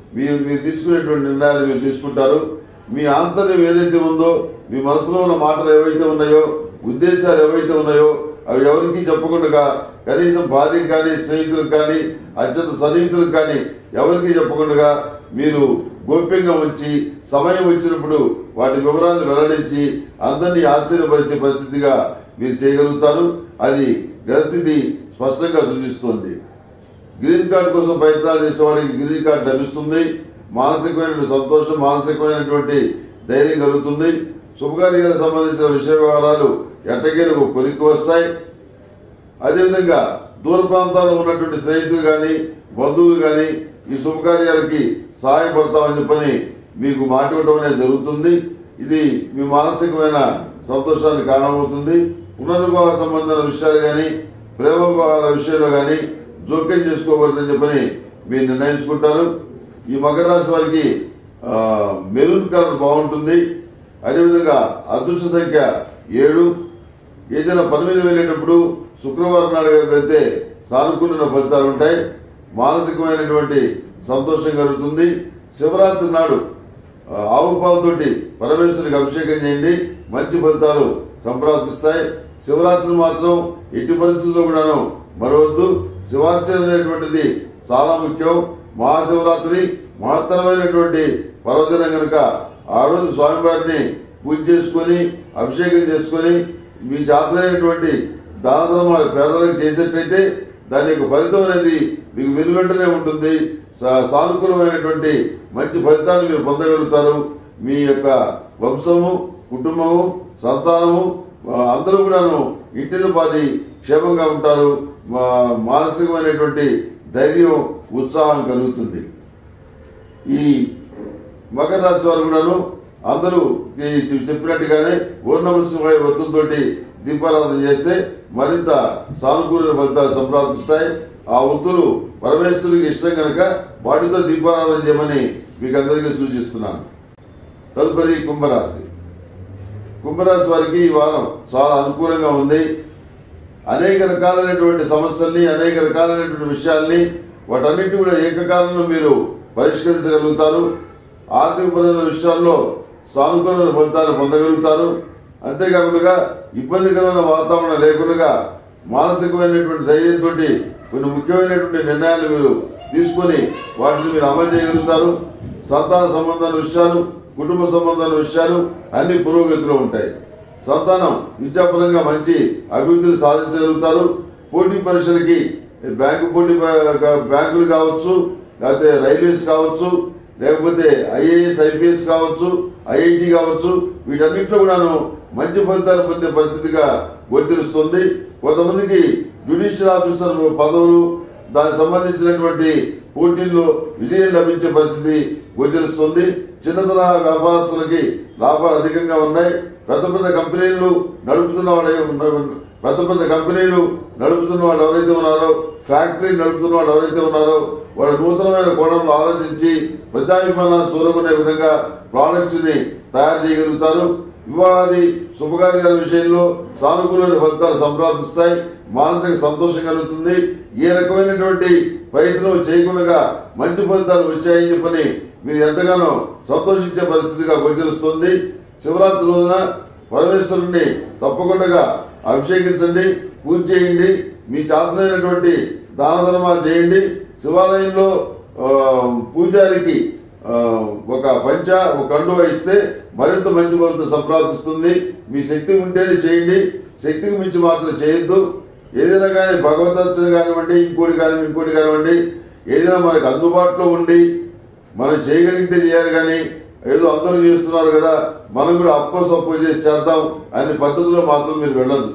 మీరు మీరు తీసుకునేటువంటి నిర్ణయాలు మీరు తీసుకుంటారు మీ ఆంతర్యం ఏదైతే ఉందో మీ మనసులో ఉన్న మాటలు ఏవైతే ఉన్నాయో ఉద్దేశాలు ఏవైతే ఉన్నాయో అవి ఎవరికి చెప్పకుండా కనీసం భార్యకి కానీ స్నేహితులకు కానీ అత్యంత సన్నిహితులకు కానీ ఎవరికి చెప్పకుండా మీరు గోప్యంగా ఉంచి సమయం వచ్చినప్పుడు వాటి వివరాలను వెల్లడించి అందరినీ ఆశ్చర్యపరిచే పరిస్థితిగా మీరు చేయగలుగుతారు అది గ్రహస్థితి స్పష్టంగా సూచిస్తుంది గ్రీన్ కార్డు కోసం ప్రయత్నాలు చేసే వాడికి గ్రీన్ కార్డు లభిస్తుంది మానసికమైన సంతోషం మానసికమైనటువంటి ధైర్యం కలుగుతుంది శుభకార్యాలకు సంబంధించిన విషయ వ్యవహారాలు ఎట్టకేలకు కొలిక్కి వస్తాయి అదేవిధంగా దూర ప్రాంతాల్లో ఉన్నటువంటి స్నేహితులు కానీ బంధువులు కానీ ఈ శుభకార్యాలకి సహాయపడతామని చెప్పని మీకు మాట ఇవ్వడం అనేది జరుగుతుంది ఇది మీ మానసికమైన సంతోషానికి కారణమవుతుంది పునర్వివాహ సంబంధమైన విషయాలు కానీ ప్రేమ వివాహాల విషయంలో కానీ జోక్యం చేసుకోకూడదని చెప్పని మీరు నిర్ణయించుకుంటారు ఈ మకర రాశి వారికి ఆ, మెరూన్ కలర్ బాగుంటుంది అదేవిధంగా అదృష్ట సంఖ్య ఏడు ఏదైనా పని మీద వెళ్ళేటప్పుడు శుక్రవారం నాడు వెళ్తే సానుకూలమైన ఫలితాలు ఉంటాయి మానసికమైనటువంటి సంతోషం కలుగుతుంది శివరాత్రి నాడు ఆ, ఆవు పాలతోటి పరమేశ్వరికి అభిషేకం చేయండి మంచి ఫలితాలు సంప్రాప్తిస్తాయి శివరాత్రి మాత్రం ఎట్టి పరిస్థితుల్లో కూడాను మరవద్దు శివార్చన అనేటువంటిది చాలా ముఖ్యం మహాశివరాత్రి మహత్తరమైనటువంటి పర్వదినం కనుక ఆ రోజు స్వామివారిని పూజ చేసుకొని అభిషేకం చేసుకొని మీ జాతరైనటువంటి దాన ధర్మాలు పేదలకు చేసేటైతే దాని యొక్క ఫలితం అనేది మీకు వెనువెంటనే ఉంటుంది సా- సానుకూలమైనటువంటి మంచి ఫలితాలు మీరు పొందగలుగుతారు మీ యొక్క వంశము కుటుంబము సంతానము ఆ, అందరూ కూడాను ఇంటిని పాది క్షేమంగా ఉంటారు మా- మానసికమైనటువంటి ధైర్యం ఉత్సాహం కలుగుతుంది ఈ మకర రాశి వారు కూడాను అందరూ ఈ చెప్పినట్టుగానే ఓర్ణమశివాయ ఒత్తులతోటి దీపారాధన చేస్తే మరింత సానుకూల ఫలితాలు సంప్రాప్తిస్తాయి ఆ ఒత్తులు పరమేశ్వరుడికి ఇష్టం కనుక వాటితో దీపారాధన చేయమని మీకు అందరికీ సూచిస్తున్నాను తదుపరి కుంభరాశి కుంభరాశి వారికి ఈ వారం చాలా అనుకూలంగా ఉంది అనేక రకాలైనటువంటి సమస్యల్ని అనేక రకాలైనటువంటి విషయాల్ని వాటన్నిటి కూడా ఏకకాలంలో మీరు పరిష్కరించగలుగుతారు ఆర్థికపరమైన విషయాల్లో సానుకూలమైన ఫలితాలు పొందగలుగుతారు అంతేకాకుండా ఇబ్బందికరమైన వాతావరణం లేకుండా మానసికమైనటువంటి ధైర్యంతో కొన్ని ముఖ్యమైనటువంటి నిర్ణయాలు మీరు తీసుకొని వాటిని మీరు అమలు చేయగలుగుతారు సంతాన సంబంధాల విషయాలు కుటుంబ సంబంధాల విషయాలు అన్ని పురోగతిలో ఉంటాయి సంతానం విద్యాపరంగా మంచి అభివృద్ధిని సాధించగలుగుతారు పోటీ పరీక్షలకి బ్యాంకు పోటీ ప- బ్యాంకులు కావచ్చు లేకపోతే రైల్వేస్ కావచ్చు లేకపోతే ఐఏఎస్ ఐపీఎస్ కావచ్చు ఐఐటి కావచ్చు వీటన్నిటిలో కూడాను మంచి ఫలితాలు పొందే పరిస్థితిగా గోచరిస్తుంది కొంతమందికి జ్యుడిషియల్ ఆఫీసర్ పదవులు దానికి సంబంధించినటువంటి పోటీల్లో విజయం లభించే పరిస్థితి గోచరిస్తుంది చిన్న తరహా వ్యాపారస్తులకి లాభాలు అధికంగా ఉన్నాయి పెద్ద పెద్ద కంపెనీలు నడుపుతున్న వాళ్ళు పెద్ద పెద్ద కంపెనీలు నడుపుతున్న వాళ్ళు ఎవరైతే ఉన్నారో ఫ్యాక్టరీ నడుపుతున్న వాళ్ళు ఎవరైతే ఉన్నారో వాళ్ళు నూతనమైన కోణంలో ఆలోచించి ప్రజాభిమానాన్ని చూరగొనే విధంగా ప్రోడక్ట్స్ ని తయారు చేయగలుగుతారు వివాహాది శుభకార్యాల విషయంలో సానుకూలమైన ఫలితాలు సంప్రాప్తిస్తాయి మానసిక సంతోషం కలుగుతుంది ఏ రకమైనటువంటి ప్రయత్నం చేయకుండా మంచి ఫలితాలు వచ్చాయని చెప్పని మీరు ఎంతగానో సంతోషించే పరిస్థితిగా గోచరిస్తుంది శివరాత్రి రోజున పరమేశ్వరుణ్ణి తప్పకుండా అభిషేకించండి పూజ చేయండి మీ చేతనైనటువంటి దాన ధర్మాలు చేయండి శివాలయంలో ఆ, పూజారికి ఆ, ఒక పంచ ఒక కండువ ఇస్తే మరింత మంచి ఫలితం సంప్రాప్తిస్తుంది మీ శక్తి ఉంటేనే చేయండి శక్తికి మించి మాత్రం చేయొద్దు ఏదైనా కానీ భగవదర్శన కానివ్వండి ఇంకోటి కానివ్వండి ఇంకోటి కానివ్వండి ఏదైనా మనకు అందుబాటులో ఉండి మనం చేయగలిగితే చేయాలి కానీ ఏదో అందరూ చేస్తున్నారు కదా మనం కూడా అప్పో సప్పో చేసి చేద్దాం అనే పద్ధతిలో మాత్రం మీరు వెళ్ళదు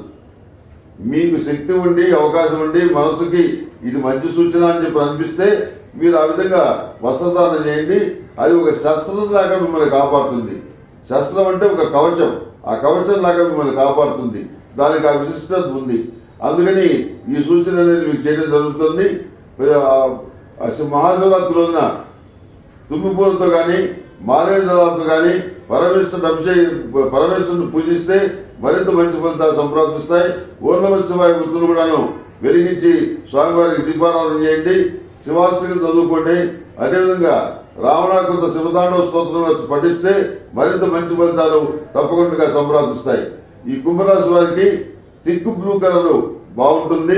మీకు శక్తి ఉండి అవకాశం ఉండి మనసుకి ఇది మంచి సూచన అని చెప్పి అనిపిస్తే మీరు ఆ విధంగా వస్త్రదానం చేయండి అది ఒక శస్త్రం లాగా మిమ్మల్ని కాపాడుతుంది శస్త్రం అంటే ఒక కవచం ఆ కవచం లాగా మిమ్మల్ని కాపాడుతుంది దానికి ఆ విశిష్టత ఉంది అందుకని ఈ సూచన అనేది మీకు చేయడం జరుగుతుంది ఆ, ఆ మహాశివరాత్రి రోజున తుమ్మిపూలతో గాని మారేడు దళాలతో గాని పరమేశ్వరుడు అభిషేక పరమేశ్వరుని పూజిస్తే మరింత మంచి ఫలితాలు సంప్రాప్తిస్తాయి ఓర్ణమ శివాయ వృత్తులు కూడాను వెలిగించి స్వామివారికి దీపారాధన చేయండి శివాష్టకం చదువుకోండి అదేవిధంగా రావణాకృత శివతాండవ స్తోత్రం వచ్చి పఠిస్తే మరింత మంచి ఫలితాలు తప్పకుండా సంప్రాప్తిస్తాయి ఈ కుంభరాశి వారికి థిక్ బ్లూ కలర్ బాగుంటుంది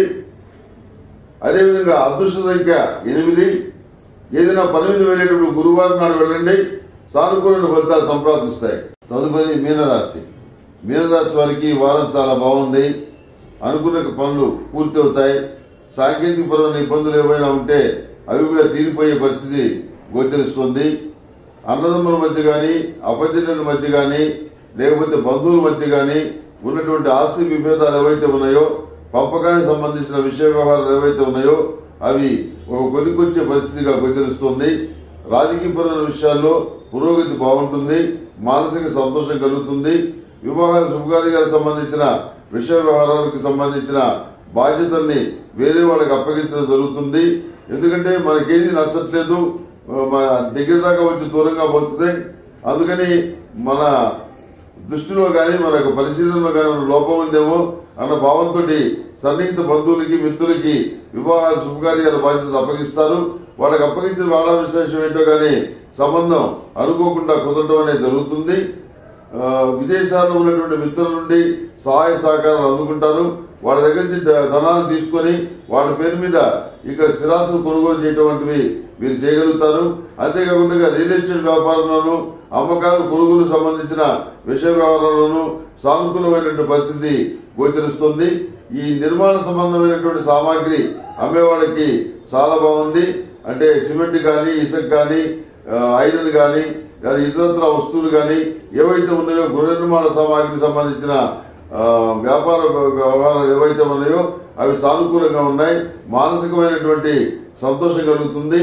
అదేవిధంగా అదృష్ట సంఖ్య ఎనిమిది ఏదైనా పని మీద వెళ్ళేటప్పుడు గురువారం నాడు వెళ్ళండి సానుకూల ఫలితాలు సంప్రాప్తిస్తాయి తదుపరి మీనరాశి మీనరాశి వారికి ఈ వారం చాలా బాగుంది అనుకున్న పనులు పూర్తి అవుతాయి సాంకేతిక పరమైన ఇబ్బందులు ఏవైనా ఉంటే అవి కూడా తీరిపోయే పరిస్థితి గోచరిస్తుంది అన్నదమ్ముల మధ్య కానీ అపజనుల మధ్య కానీ లేకపోతే బంధువుల మధ్య కానీ ఉన్నటువంటి ఆస్తి విభేదాలు ఏవైతే ఉన్నాయో పంపకానికి సంబంధించిన విషయ వ్యవహారాలు ఏవైతే ఉన్నాయో అవి ఒక కొలికొచ్చే పరిస్థితిగా గోచరిస్తుంది రాజకీయపరమైన విషయాల్లో పురోగతి బాగుంటుంది మానసిక సంతోషం కలుగుతుంది వివాహాల శుభకార్యాలకు సంబంధించిన విషయ వ్యవహారాలకు సంబంధించిన బాధ్యతల్ని వేరే వాళ్ళకి అప్పగించడం జరుగుతుంది ఎందుకంటే మనకేది నచ్చట్లేదు ఆ, మన దగ్గర దాకా వచ్చి దూరంగా పోతుంది అందుకని మన దృష్టిలో కానీ మన యొక్క పరిశీలనలో కానీ మన లోపం ఉందేమో అన్న భావంతో సన్నిహిత బంధువులకి మిత్రులకి వివాహాల శుభకార్యాల బాధ్యతలు అప్పగిస్తారు వాళ్ళకి అప్పగించిన వాళ్ళ విశేషం ఏంటో కానీ సంబంధం అనుకోకుండా కుదరడం అనేది జరుగుతుంది ఆ, విదేశాల్లో ఉన్నటువంటి మిత్రుల నుండి సహాయ సహకారాలు అందుకుంటారు వాళ్ళ దగ్గర నుంచి ధ- ధనాలు తీసుకొని వాళ్ళ పేరు మీద ఇక్కడ స్థిరాస్తులు కొనుగోలు చేయటువంటివి మీరు చేయగలుగుతారు అంతేకాకుండా రియల్ ఎస్టేట్ వ్యాపారంలోను అమ్మకాలు కొనుగోలు సంబంధించిన విషయ వ్యవహారాల్లోనూ సానుకూలమైనటువంటి పరిస్థితి గోచరిస్తుంది ఈ నిర్మాణ సంబంధమైనటువంటి సామాగ్రి అమ్మే వాళ్ళకి చాలా బాగుంది అంటే సిమెంట్ కానీ ఇసుక కానీ ఆ, ఐరన్ కానీ లేదా ఇతరత్ర వస్తువులు కానీ ఏవైతే ఉన్నాయో గృహ నిర్మాణ సామాగ్రికి సంబంధించిన ఆ, వ్యాపార వ్యవహారాలు ఏవైతే ఉన్నాయో అవి సానుకూలంగా ఉన్నాయి మానసికమైనటువంటి సంతోషం కలుగుతుంది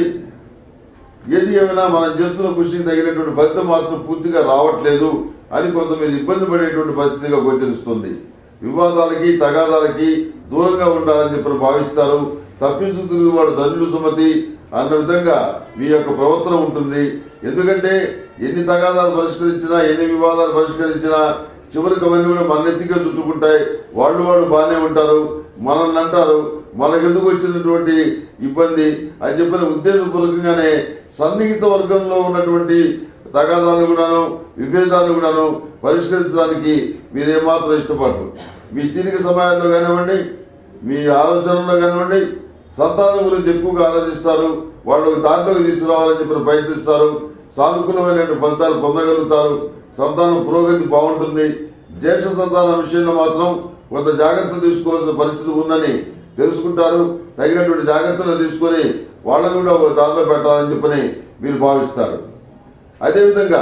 ఏది ఏమైనా మనం చేస్తున్న కృషికి తగినటువంటి ఫలితం మాత్రం పూర్తిగా రావట్లేదు అని కొంత మీరు ఇబ్బంది పడేటువంటి పరిస్థితిగా గోచరిస్తుంది వివాదాలకి తగాదాలకి దూరంగా ఉండాలని చెప్పి భావిస్తారు తప్పించు తిరిగి వాడు ధనులు సుమతి అన్న విధంగా మీ యొక్క ప్రవర్తన ఉంటుంది ఎందుకంటే ఎన్ని తగాదాలు పరిష్కరించినా ఎన్ని వివాదాలు పరిష్కరించినా చివరికి అవన్నీ కూడా మన నెత్తిగా చుట్టుకుంటాయి వాళ్ళు వాళ్ళు బాగానే ఉంటారు మనల్ని అంటారు మనకెందుకు వచ్చినటువంటి ఇబ్బంది అని చెప్పిన ఉద్దేశపూర్వకంగానే సన్నిహిత వర్గంలో ఉన్నటువంటి తగాదాలను కూడాను విభేదాలను కూడాను పరిష్కరించడానికి మీరేమాత్రం ఇష్టపడరు మీ తీరిక సమయాల్లో కానివ్వండి మీ ఆలోచనలో కానివ్వండి సంతానం గురించి ఎక్కువగా ఆలోచిస్తారు వాళ్ళకి దాంట్లోకి తీసుకురావాలని చెప్పి ప్రయత్నిస్తారు సానుకూలమైనటువంటి ఫలితాలు పొందగలుగుతారు సంతానం పురోగతి బాగుంటుంది జ్యేష్ఠ సంతానం విషయంలో మాత్రం కొంత జాగ్రత్త తీసుకోవాల్సిన పరిస్థితి ఉందని తెలుసుకుంటారు తగినటువంటి జాగ్రత్తలు తీసుకొని వాళ్ళని కూడా ఒక దారిలో పెట్టాలని చెప్పని మీరు భావిస్తారు అదేవిధంగా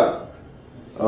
ఆ,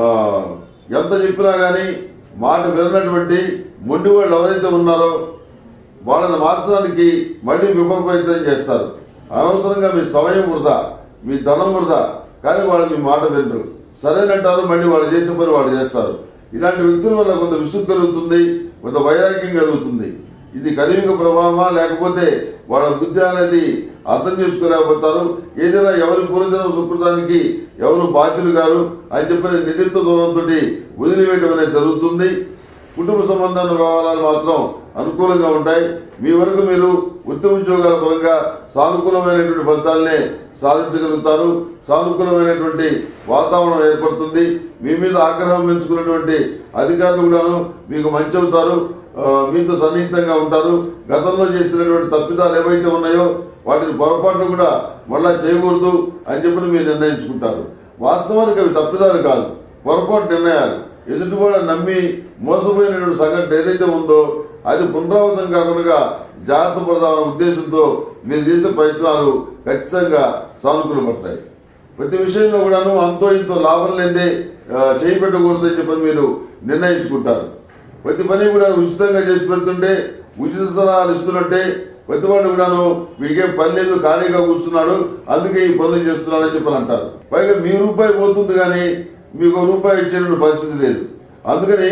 ఎంత చెప్పినా కానీ మాట వినటువంటి మొండి వాళ్ళు ఎవరైతే ఉన్నారో వాళ్ళని మార్చడానికి మళ్ళీ విఫల ప్రయత్నం చేస్తారు అనవసరంగా మీ సమయం వృధా మీ ధనం వృధా కానీ వాళ్ళు మీ మాట వినరు సరేనంటారు మళ్ళీ వాళ్ళు చేసే పని వాళ్ళు చేస్తారు ఇలాంటి వ్యక్తుల వల్ల కొంత విసుగు కలుగుతుంది కొంత వైరాగ్యం కలుగుతుంది ఇది కలియుగ ప్రభావమా లేకపోతే వాళ్ళ బుద్ధి అనేది అర్థం చేసుకోలేకపోతారు ఏదైనా ఎవరి పూర్వజన్మ సుకృతానికి ఎవరు బాధ్యులు గారు అని చెప్పిన నిర్ణీత దూరంతో వదిలివేయడం అనేది జరుగుతుంది కుటుంబ సంబంధాల వ్యవహారాలు మాత్రం అనుకూలంగా ఉంటాయి మీ వరకు మీరు వృత్తి ఉద్యోగాల పరంగా సానుకూలమైనటువంటి ఫలితాలనే సాధించగలుగుతారు సానుకూలమైనటువంటి వాతావరణం ఏర్పడుతుంది మీ మీద ఆగ్రహం పెంచుకున్నటువంటి అధికారులు కూడాను మీకు మంచి అవుతారు ఆ, మీతో సన్నిహితంగా ఉంటారు గతంలో చేసినటువంటి తప్పిదాలు ఏవైతే ఉన్నాయో వాటిని పొరపాటు కూడా మళ్ళా చేయకూడదు అని చెప్పి మీరు నిర్ణయించుకుంటారు వాస్తవానికి అవి తప్పిదాలు కాదు పొరపాటు నిర్ణయాలు ఎదుటి కూడా నమ్మి మోసపోయినటువంటి సంఘటన ఏదైతే ఉందో అది పునరావృతం కాకుండా జాగ్రత్త పడదామన్న ఉద్దేశంతో మీరు చేసే ప్రయత్నాలు ఖచ్చితంగా సానుకూలపడతాయి ప్రతి విషయంలో కూడాను అంతో ఇంతో లాభం లేదే చేయి పెట్టకూడదని చెప్పని మీరు నిర్ణయించుకుంటారు ప్రతి పని కూడా ఉచితంగా చేసి పెడుతుంటే ఉచిత సలహాలు ఇస్తున్నట్టే ప్రతివాడు కూడాను వీడికేం పని లేదు ఖాళీగా కూర్చున్నాడు అందుకే ఈ పనులు చేస్తున్నాడని చెప్పని అంటారు పైగా మీ రూపాయి పోతుంది కానీ మీకు ఒక రూపాయి ఇచ్చేటువంటి పరిస్థితి లేదు అందుకని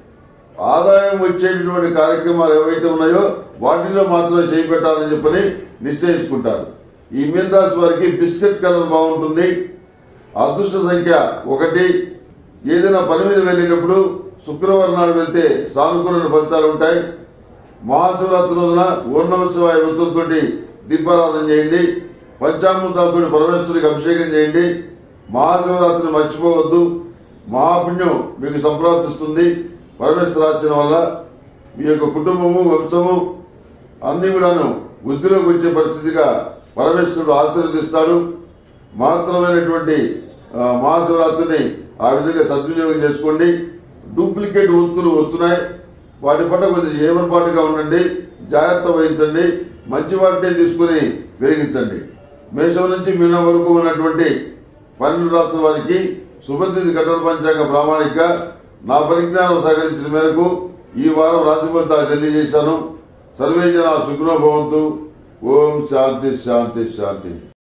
ఆదాయం వచ్చేటటువంటి కార్యక్రమాలు ఏవైతే ఉన్నాయో వాటిలో మాత్రమే చేయి పెట్టాలని చెప్పని నిశ్చయించుకుంటారు ఈ మీనరాశి వారికి బిస్కెట్ కలర్ బాగుంటుంది అదృష్ట సంఖ్య ఒకటి ఏదైనా పని మీద వెళ్ళేటప్పుడు శుక్రవారం నాడు వెళ్తే సానుకూలమైన ఫలితాలు ఉంటాయి మహాశివరాత్రి రోజున ఓర్ణమ శివాయ వృత్తులతో దీపారాధన చేయండి పంచామృతాలతో పరమేశ్వరికి అభిషేకం చేయండి మహాశివరాత్రిని మర్చిపోవద్దు మహాపుణ్యం మీకు సంప్రాప్తిస్తుంది పరమేశ్వరార్చన వల్ల మీ యొక్క కుటుంబము వంశము అన్ని కూడాను వృద్ధిలోకి వచ్చే పరిస్థితిగా పరమేశ్వరుడు ఆశీర్వదిస్తాడు మాత్రమైనటువంటి ఆ, మహాశివరాత్రిని ఆ విధంగా సద్వినియోగం చేసుకోండి డూప్లికేట్ వస్తువులు వస్తున్నాయి వాటి పట్ల కొద్దిగా ఏమరపాటుగా ఉండండి జాగ్రత్త వహించండి మంచి వాటిని తీసుకుని పెరిగించండి మేషం నుంచి మీనం వరకు ఉన్నటువంటి పన్నెండు రాష్ట్రాల వారికి శుభతిథి కఠోర పంచాంగ ప్రామాణిక నా పరిజ్ఞానం సహకరించిన మేరకు ఈ వారం రాశి ఫలితాలు తెలియజేశాను సర్వే జన సుఖనో భవంతు ఓం శాంతి శాంతి శాంతి